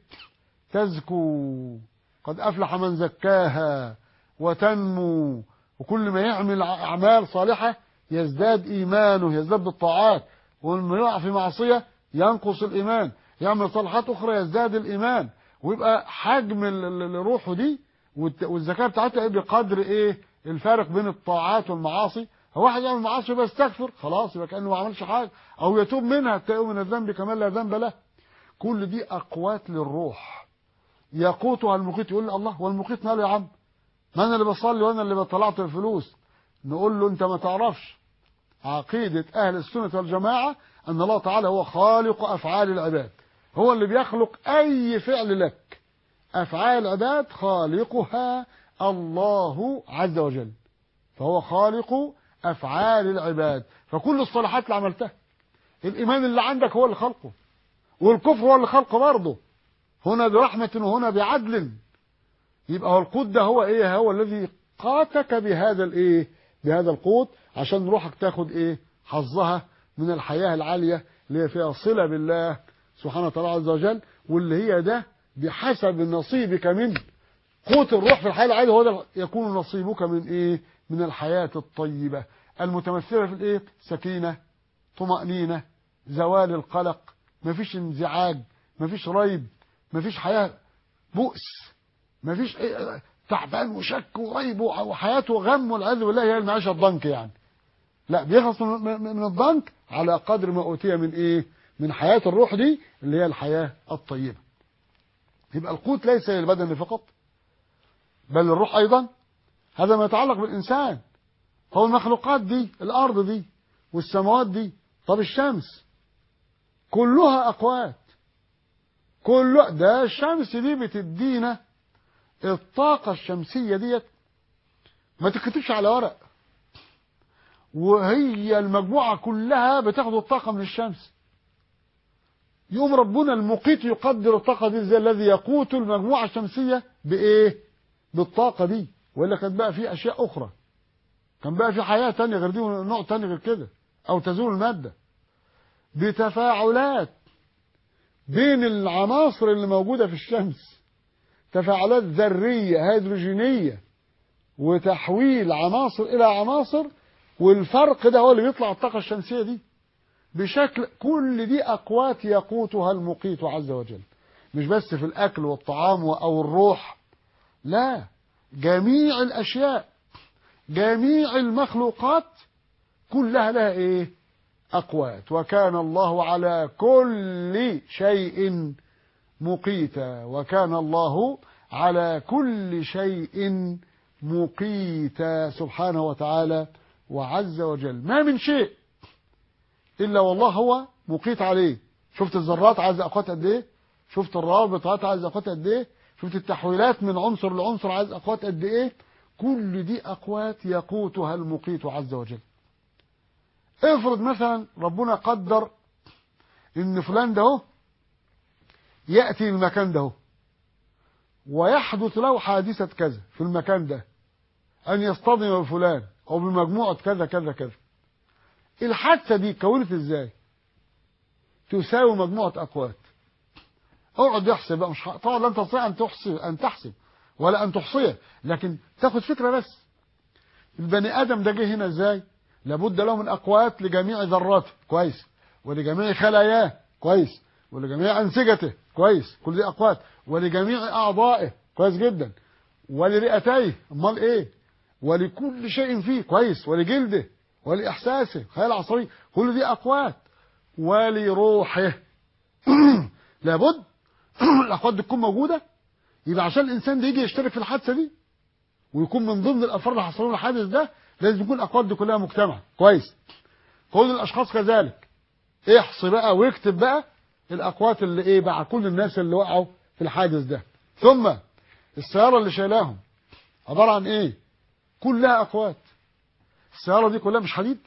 تزكو قد أفلح من زكاها وتنمو وكل ما يعمل أعمال صالحة يزداد إيمانه يزداد بالطاعات ولما يقع في معصية ينقص الإيمان يعمل صالحات أخرى يزداد الإيمان ويبقى حجم الروح دي والزكاة بتاعتها بقدر إيه الفارق بين الطاعات والمعاصي هو واحد يعمل معاصي بيستغفر خلاص يبقى كأنه ما عملش حاجة أو يتوب منها تلاقيه من الذنب كمان لا ذنب له كل دي أقوات للروح يقوتها المقيت يقول لي الله والمقيت ماله يا عم ما انا اللي بصلي وانا اللي بطلعت الفلوس نقول له انت ما تعرفش عقيدة اهل السنة والجماعة ان الله تعالى هو خالق افعال العباد هو اللي بيخلق اي فعل لك افعال العباد خالقها الله عز وجل فهو خالق افعال العباد فكل الصلاحات اللي عملتها الايمان اللي عندك هو اللي خلقه والكفر هو اللي خلقه برضه هنا برحمة وهنا بعدل يبقى هو القوت ده هو ايه هو الذي قاتك بهذا الايه بهذا القوت عشان روحك تاخد ايه حظها من الحياة العالية اللي هي فيها صلة بالله سبحانه وتعالى عز وجل واللي هي ده بحسب نصيبك من قوت الروح في الحياة العالية هو ده يكون نصيبك من ايه من الحياة الطيبة المتمثلة في الايه سكينة طمأنينة زوال القلق مفيش انزعاج مفيش ريب مفيش حياة بؤس مفيش إيه تعبان وشك وريب وحياته غم والعياذ بالله هي المعيشة الضنك يعني لا بيخلص من الضنك على قدر ما أوتي من إيه من حياة الروح دي اللي هي الحياة الطيبة يبقى القوت ليس للبدن فقط بل الروح أيضا هذا ما يتعلق بالإنسان هو المخلوقات دي الأرض دي والسماوات دي طب الشمس كلها أقوات كل ده الشمس دي بتدينا الطاقة الشمسية ديت ما تكتبش على ورق وهي المجموعة كلها بتاخد الطاقة من الشمس يوم ربنا المقيت يقدر الطاقة دي زي الذي يقوت المجموعة الشمسية بإيه بالطاقة دي وإلا كانت بقى في أشياء أخرى كان بقى في حياة تانية غير دي ونوع تاني غير كده أو تزول المادة بتفاعلات بين العناصر اللي موجودة في الشمس تفاعلات ذرية هيدروجينية وتحويل عناصر إلى عناصر والفرق ده هو اللي بيطلع الطاقة الشمسية دي بشكل كل دي أقوات يقوتها المقيت عز وجل مش بس في الأكل والطعام أو الروح لا جميع الأشياء جميع المخلوقات كلها لها إيه أقوات وكان الله على كل شيء مقيتا وكان الله على كل شيء مقيتا سبحانه وتعالى وعز وجل ما من شيء إلا والله هو مقيت عليه شفت الذرات عايز أقوات قد إيه شفت الروابط عايز أقوات قد إيه شفت التحويلات من عنصر لعنصر عايز أقوات قد إيه كل دي أقوات يقوتها المقيت عز وجل افرض مثلا ربنا قدر ان فلان ده يأتي المكان ده ويحدث له حادثة كذا في المكان ده أن يصطدم بفلان أو بمجموعة كذا كذا كذا الحادثة دي كونت ازاي تساوي مجموعة أقوات اقعد يحسب بقى مش طبعا لن تستطيع أن تحسب أن تحسب ولا أن تحصيها لكن تاخد فكرة بس البني آدم ده جه هنا ازاي لابد له من أقوات لجميع ذراته كويس ولجميع خلاياه كويس ولجميع أنسجته كويس كل دي أقوات ولجميع أعضائه كويس جدا ولرئتيه امال ايه ولكل شيء فيه كويس ولجلده ولإحساسه خيال عصبي كل دي أقوات ولروحه لابد الأقوات دي تكون موجودة يبقى عشان الإنسان ده يجي يشترك في الحادثة دي ويكون من ضمن الأفراد اللي حصلوا الحادث ده لازم يكون الأقوات دي كلها مجتمعة كويس كل الأشخاص كذلك احصي بقى واكتب بقى الأقوات اللي إيه مع كل الناس اللي وقعوا في الحادث ده ثم السيارة اللي شايلاهم عبارة عن إيه كلها أقوات السيارة دي كلها مش حديد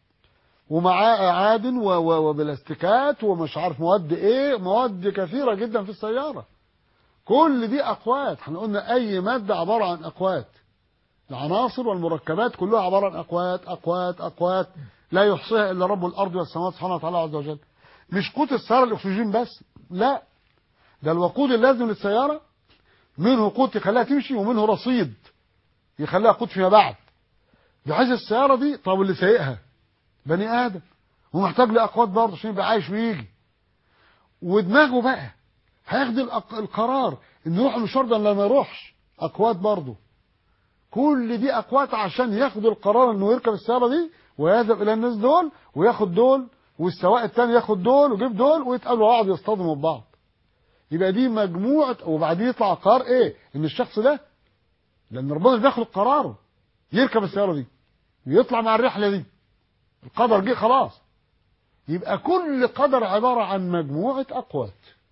ومعاه عادن وبلاستيكات ومش عارف مواد ايه مواد كثيرة جدا في السيارة كل دي أقوات احنا قلنا أي مادة عبارة عن أقوات العناصر والمركبات كلها عبارة عن أقوات أقوات أقوات لا يحصيها إلا رب الأرض والسماوات سبحانه وتعالى عز وجل مش قوت السيارة الأكسجين بس لا ده الوقود اللازم للسيارة منه قوت يخليها تمشي ومنه رصيد يخليها قوت فيما بعد بحيث السيارة دي طب اللي سايقها بني آدم ومحتاج لأقوات برضه عشان يبقى عايش ويجي ودماغه بقى هياخد الأق- القرار انه يروح المشوار ده ولا ما يروحش اقوات برضه كل دي اقوات عشان ياخد القرار انه يركب السياره دي ويذهب الى الناس دول وياخد دول والسواق التاني ياخد دول ويجيب دول ويتقابلوا بعض يصطدموا ببعض يبقى دي مجموعه وبعدين يطلع قرار ايه ان الشخص ده لان ربنا مش بياخد قراره يركب السياره دي ويطلع مع الرحله دي القدر جه خلاص يبقى كل قدر عباره عن مجموعه اقوات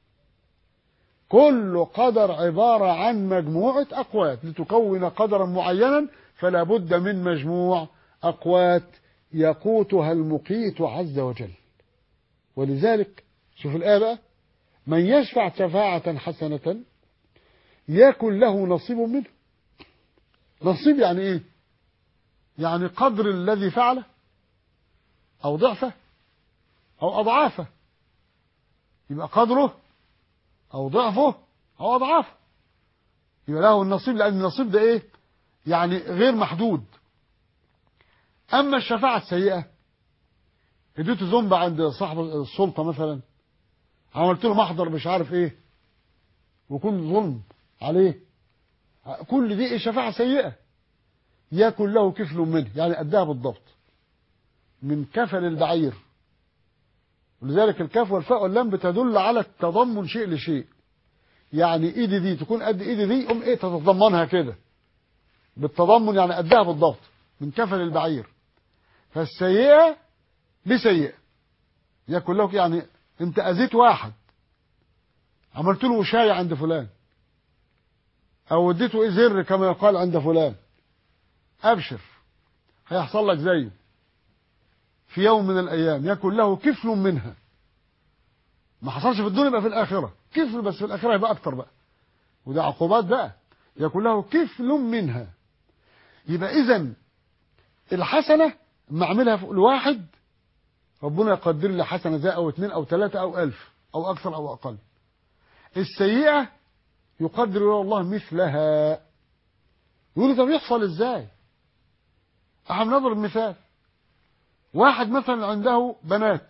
كل قدر عبارة عن مجموعة أقوات لتكون قدرا معينا فلا بد من مجموع أقوات يقوتها المقيت عز وجل ولذلك شوف الآية بقى من يشفع شفاعة حسنة يكن له نصيب منه نصيب يعني ايه يعني قدر الذي فعله او ضعفه او اضعافه يبقى قدره او ضعفه او اضعافه يبقى له النصيب لان النصيب ده ايه يعني غير محدود اما الشفاعه السيئه اديت ذنب عند صاحب السلطه مثلا عملت له محضر مش عارف ايه وكن ظلم عليه كل دي شفاعه سيئه يكن له كفل منه يعني قدها بالضبط من كفل البعير ولذلك الكاف والفاء واللام بتدل على التضمن شيء لشيء يعني ايدي دي تكون قد ايدي دي قوم ايه تتضمنها كده بالتضمن يعني قدها بالضبط من كفل البعير فالسيئة بسيئة يكن له يعني انت اذيت واحد عملت له وشاية عند فلان او اديته ايه زر كما يقال عند فلان ابشر هيحصل لك زيه في يوم من الايام يكن له كفل منها ما حصلش في الدنيا يبقى في الاخره كفل بس في الاخره يبقى اكتر بقى وده عقوبات بقى يكن له كفل منها يبقى اذا الحسنه ما اعملها في الواحد ربنا يقدر لي حسنه زي او اثنين او ثلاثه او الف او اكثر او اقل السيئه يقدر له الله مثلها يقول لي طب يحصل ازاي احنا بنضرب مثال واحد مثلا عنده بنات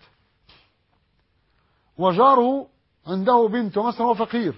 وجاره عنده بنت مثلا هو فقير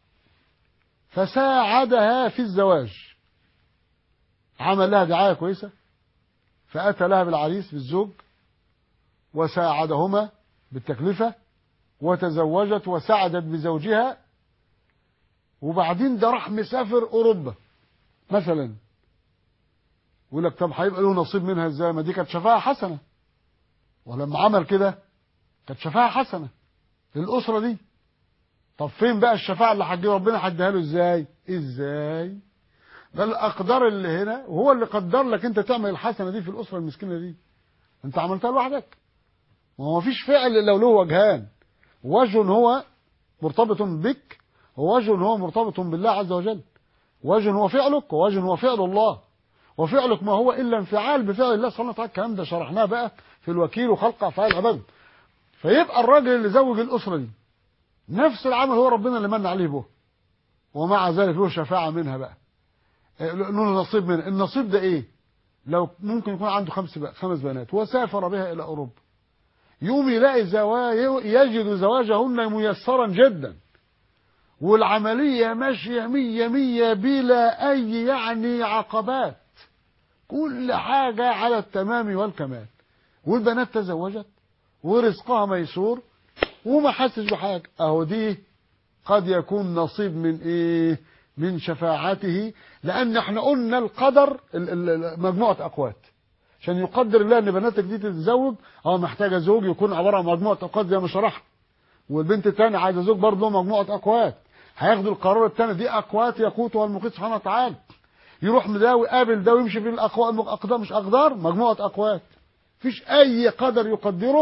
فساعدها في الزواج عمل لها دعاية كويسة فأتى لها بالعريس بالزوج وساعدهما بالتكلفة وتزوجت وسعدت بزوجها وبعدين ده راح مسافر أوروبا مثلا يقول لك طب هيبقى له نصيب منها ازاي ما دي كانت شفاعة حسنة ولما عمل كده كانت شفاعة حسنة للأسرة دي طب فين بقى الشفاعة اللي حجي ربنا حدها له ازاي ازاي ده الأقدار اللي هنا وهو اللي قدر لك انت تعمل الحسنة دي في الأسرة المسكينة دي انت عملتها لوحدك ما هو مفيش فعل لو له وجهان وجه هو مرتبط بك ووجه هو مرتبط بالله عز وجل وجه هو فعلك ووجه هو فعل الله وفعلك ما هو الا انفعال بفعل الله سبحانه وتعالى الكلام ده شرحناه بقى في الوكيل وخلق افعال العباد فيبقى الراجل اللي زوج الاسره دي نفس العمل هو ربنا اللي من عليه به ومع ذلك له شفاعه منها بقى له نصيب منها النصيب ده ايه لو ممكن يكون عنده خمس خمس بنات وسافر بها الى اوروبا يوم يلاقي زواج يجد زواجهن ميسرا جدا والعملية ماشية مية مية بلا أي يعني عقبات كل حاجة على التمام والكمال والبنات تزوجت ورزقها ميسور وما حسش بحاجة أهو دي قد يكون نصيب من إيه من شفاعته لأن احنا قلنا القدر مجموعة أقوات عشان يقدر الله ان بناتك دي تتزوج اه محتاجه زوج يكون عباره عن مجموعه اقوات زي ما شرحنا والبنت الثانيه عايزه زوج برضه له مجموعه اقوات هياخدوا القرار الثاني دي اقوات يقوتها المقيت سبحانه وتعالى يروح ده ويقابل ده ويمشي في الاقوال الاقدار مش اقدار مجموعه اقوات مفيش اي قدر يقدره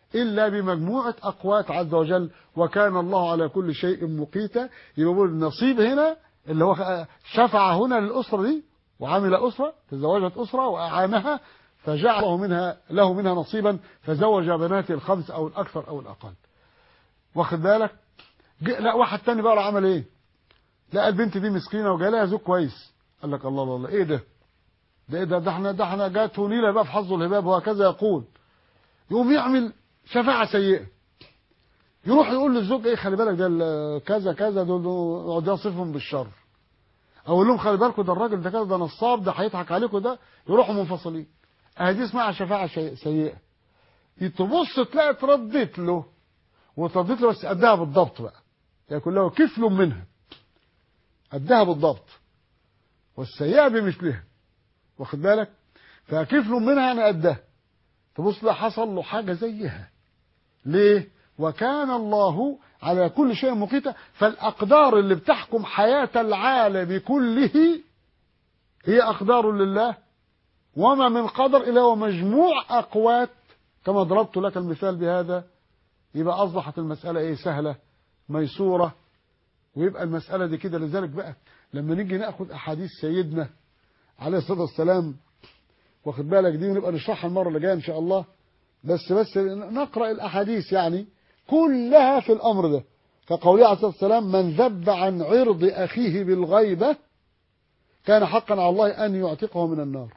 إلا بمجموعة أقوات عز وجل وكان الله على كل شيء مقيتا يبقى بقول النصيب هنا اللي هو شفع هنا للأسرة دي وعمل أسرة تزوجت أسرة وأعانها فجعله منها له منها نصيبا فزوج بناته الخمس أو الأكثر أو الأقل واخد بالك لا واحد تاني بقى عمل ايه لقى البنت دي مسكينه وجالها زوج كويس قال لك الله الله الله ايه ده ده ايه ده ده احنا ده احنا جات نيله بقى في حظ الهباب وهكذا يقول يقوم يعمل شفاعه سيئه يروح يقول للزوج ايه خلي بالك ده كذا كذا دول يقعد يصفهم بالشر او يقول لهم خلي بالكم ده الراجل ده كذا ده نصاب ده هيضحك عليكم ده يروحوا منفصلين اهي دي اسمها شفاعه سيئه تبص تلاقي اتردت له وتردت له بس قدها بالضبط بقى يكون له كفل منها قدها بالضبط والسيئة بمثلها واخد بالك فكفل منها يعني قدها تبص له حصل له حاجة زيها ليه وكان الله على كل شيء مقيتا فالأقدار اللي بتحكم حياة العالم كله هي أقدار لله وما من قدر إلا هو مجموع أقوات كما ضربت لك المثال بهذا يبقى أصبحت المسألة إيه سهلة ميسورة ويبقى المسألة دي كده لذلك بقى لما نيجي ناخد أحاديث سيدنا عليه الصلاة والسلام واخد بالك دي ونبقى نشرحها المرة اللي جاية إن شاء الله بس بس نقرأ الأحاديث يعني كلها في الأمر ده كقوله عليه الصلاة والسلام من ذب عن عرض أخيه بالغيبة كان حقا على الله أن يعتقه من النار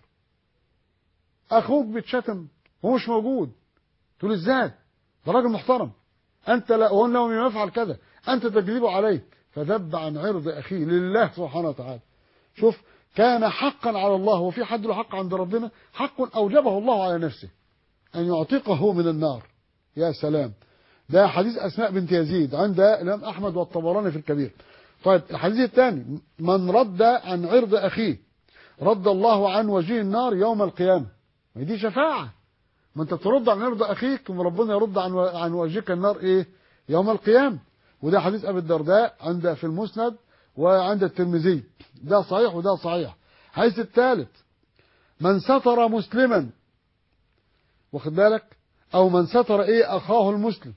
أخوك بيتشتم هو مش موجود تقول ازاي ده راجل محترم أنت لا هو لم يفعل كذا أنت تكذب عليه فذب عن عرض أخيه لله سبحانه وتعالى شوف كان حقا على الله وفي حد له حق عند ربنا حق أوجبه الله على نفسه أن يعتقه من النار يا سلام ده حديث أسماء بنت يزيد عند الإمام أحمد والطبراني في الكبير طيب الحديث الثاني من رد عن عرض أخيه رد الله عن وجه النار يوم القيامة ما دي شفاعة ما انت ترد عن عرض أخيك وربنا يرد عن عن وجهك النار إيه يوم القيامة وده حديث أبي الدرداء عند في المسند وعند الترمذي ده صحيح وده صحيح حديث الثالث من ستر مسلما واخد بالك أو من ستر إيه أخاه المسلم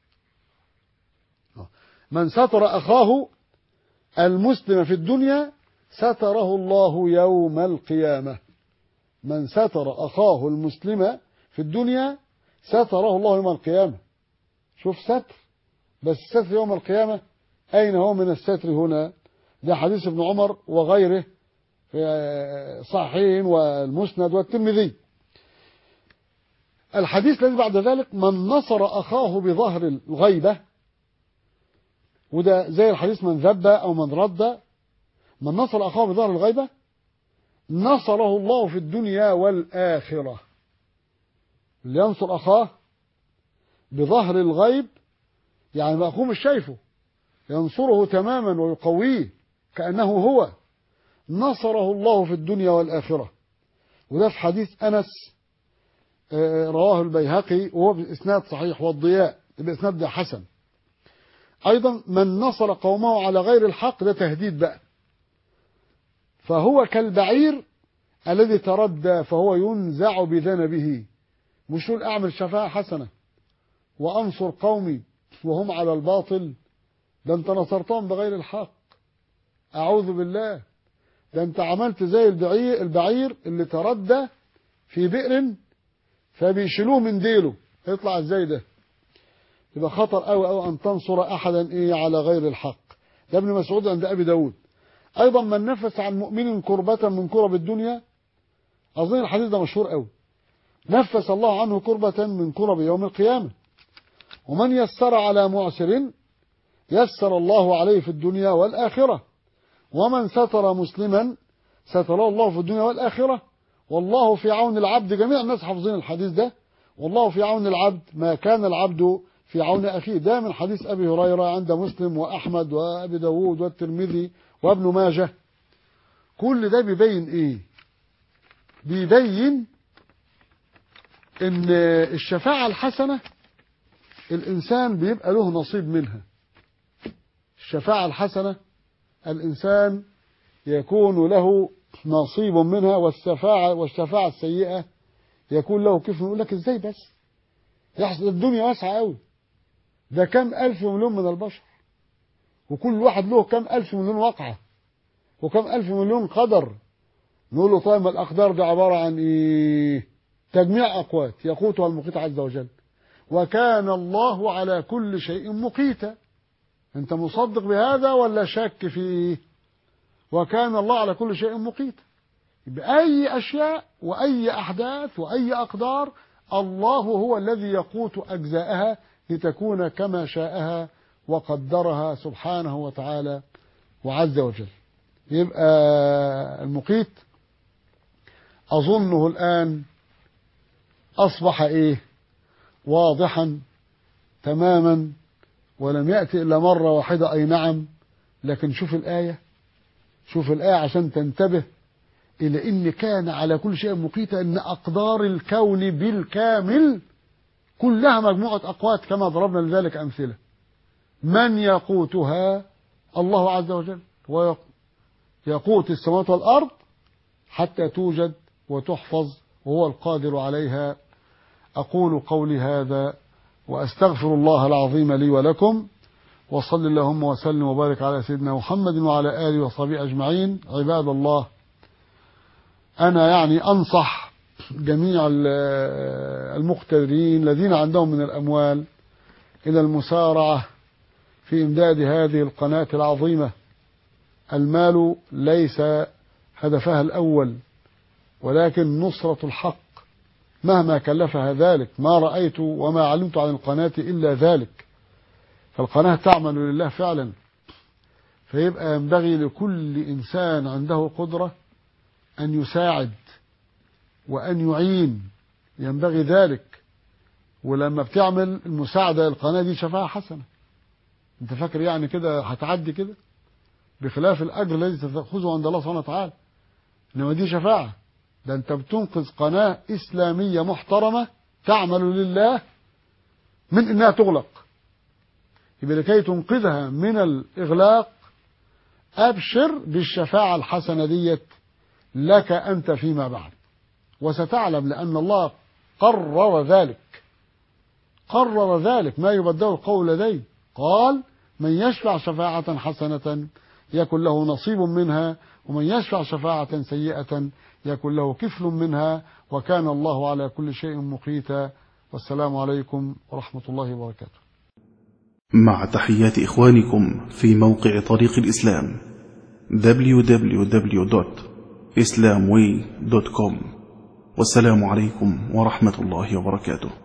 من ستر أخاه المسلم في الدنيا ستره الله يوم القيامة من ستر أخاه المسلم في الدنيا ستره الله يوم القيامة شوف ستر بس الستر يوم القيامة أين هو من الستر هنا ده حديث ابن عمر وغيره في صحيحين والمسند والترمذي الحديث الذي بعد ذلك من نصر أخاه بظهر الغيبة وده زي الحديث من ذب أو من رد من نصر أخاه بظهر الغيبة نصره الله في الدنيا والآخرة اللي ينصر أخاه بظهر الغيب يعني ما أخوه مش شايفه ينصره تماما ويقويه كأنه هو نصره الله في الدنيا والآخرة وده في حديث أنس رواه البيهقي وهو بإسناد صحيح والضياء بإسناد حسن أيضا من نصر قومه على غير الحق ده تهديد بقى فهو كالبعير الذي تردى فهو ينزع بذنبه مش يقول أعمل شفاعة حسنة وأنصر قومي وهم على الباطل ده أنت نصرتهم بغير الحق أعوذ بالله ده أنت عملت زي البعير, البعير اللي تردى في بئر فبيشيلوه من ديله يطلع ازاي ده يبقى خطر قوي قوي ان تنصر احدا ايه على غير الحق ده ابن مسعود عند ابي داود ايضا من نفس عن مؤمن كربة من كرب الدنيا اظن الحديث ده مشهور قوي نفس الله عنه كربة من كرب يوم القيامة ومن يسر على معسر يسر الله عليه في الدنيا والآخرة ومن ستر مسلما ستره الله في الدنيا والآخرة والله في عون العبد جميع الناس حافظين الحديث ده والله في عون العبد ما كان العبد في عون أخيه ده من حديث أبي هريرة عند مسلم وأحمد وأبي داود والترمذي وابن ماجه كل ده بيبين إيه بيبين إن الشفاعة الحسنة الإنسان بيبقى له نصيب منها الشفاعة الحسنة الإنسان يكون له نصيب منها والشفاعة والشفاعة السيئة يكون له كيف يقول لك ازاي بس يحصل الدنيا واسعة قوي ده كم ألف مليون من البشر وكل واحد له كم ألف مليون وقعة وكم ألف مليون قدر نقول له طيب ما الأقدار دي عبارة عن إيه تجميع أقوات يقوتها المقيت عز وجل وكان الله على كل شيء مقيتا أنت مصدق بهذا ولا شك فيه وكان الله على كل شيء مقيتا بأي أشياء وأي أحداث وأي أقدار الله هو الذي يقوت أجزاءها لتكون كما شاءها وقدرها سبحانه وتعالى وعز وجل يبقى المقيت أظنه الآن أصبح إيه واضحا تماما ولم يأتي إلا مرة واحدة أي نعم لكن شوف الآية شوف الآية عشان تنتبه إلى إن كان على كل شيء مقيتا إن أقدار الكون بالكامل كلها مجموعة أقوات كما ضربنا لذلك أمثلة من يقوتها الله عز وجل ويقوت السماوات والأرض حتى توجد وتحفظ وهو القادر عليها أقول قولي هذا وأستغفر الله العظيم لي ولكم وصل اللهم وسلم وبارك على سيدنا محمد وعلى آله وصحبه أجمعين عباد الله أنا يعني أنصح جميع المقتدرين الذين عندهم من الأموال إلى المسارعة في إمداد هذه القناة العظيمة المال ليس هدفها الأول ولكن نصرة الحق مهما كلفها ذلك ما رأيت وما علمت عن القناة إلا ذلك فالقناة تعمل لله فعلا فيبقى ينبغي لكل إنسان عنده قدرة أن يساعد وأن يعين ينبغي ذلك ولما بتعمل المساعدة القناة دي شفاعة حسنة انت فاكر يعني كده هتعدي كده بخلاف الأجر الذي تأخذه عند الله سبحانه وتعالى إنما دي شفاعة ده أنت بتنقذ قناة إسلامية محترمة تعمل لله من إنها تغلق يبقى لكي تنقذها من الإغلاق أبشر بالشفاعة الحسنة ديت لك أنت فيما بعد وستعلم لأن الله قرر ذلك قرر ذلك ما يبدل القول لديه قال من يشفع شفاعة حسنة يكن له نصيب منها ومن يشفع شفاعة سيئة يكن له كفل منها وكان الله على كل شيء مقيتا والسلام عليكم ورحمة الله وبركاته مع تحيات إخوانكم في موقع طريق الإسلام www.islamway.com والسلام عليكم ورحمة الله وبركاته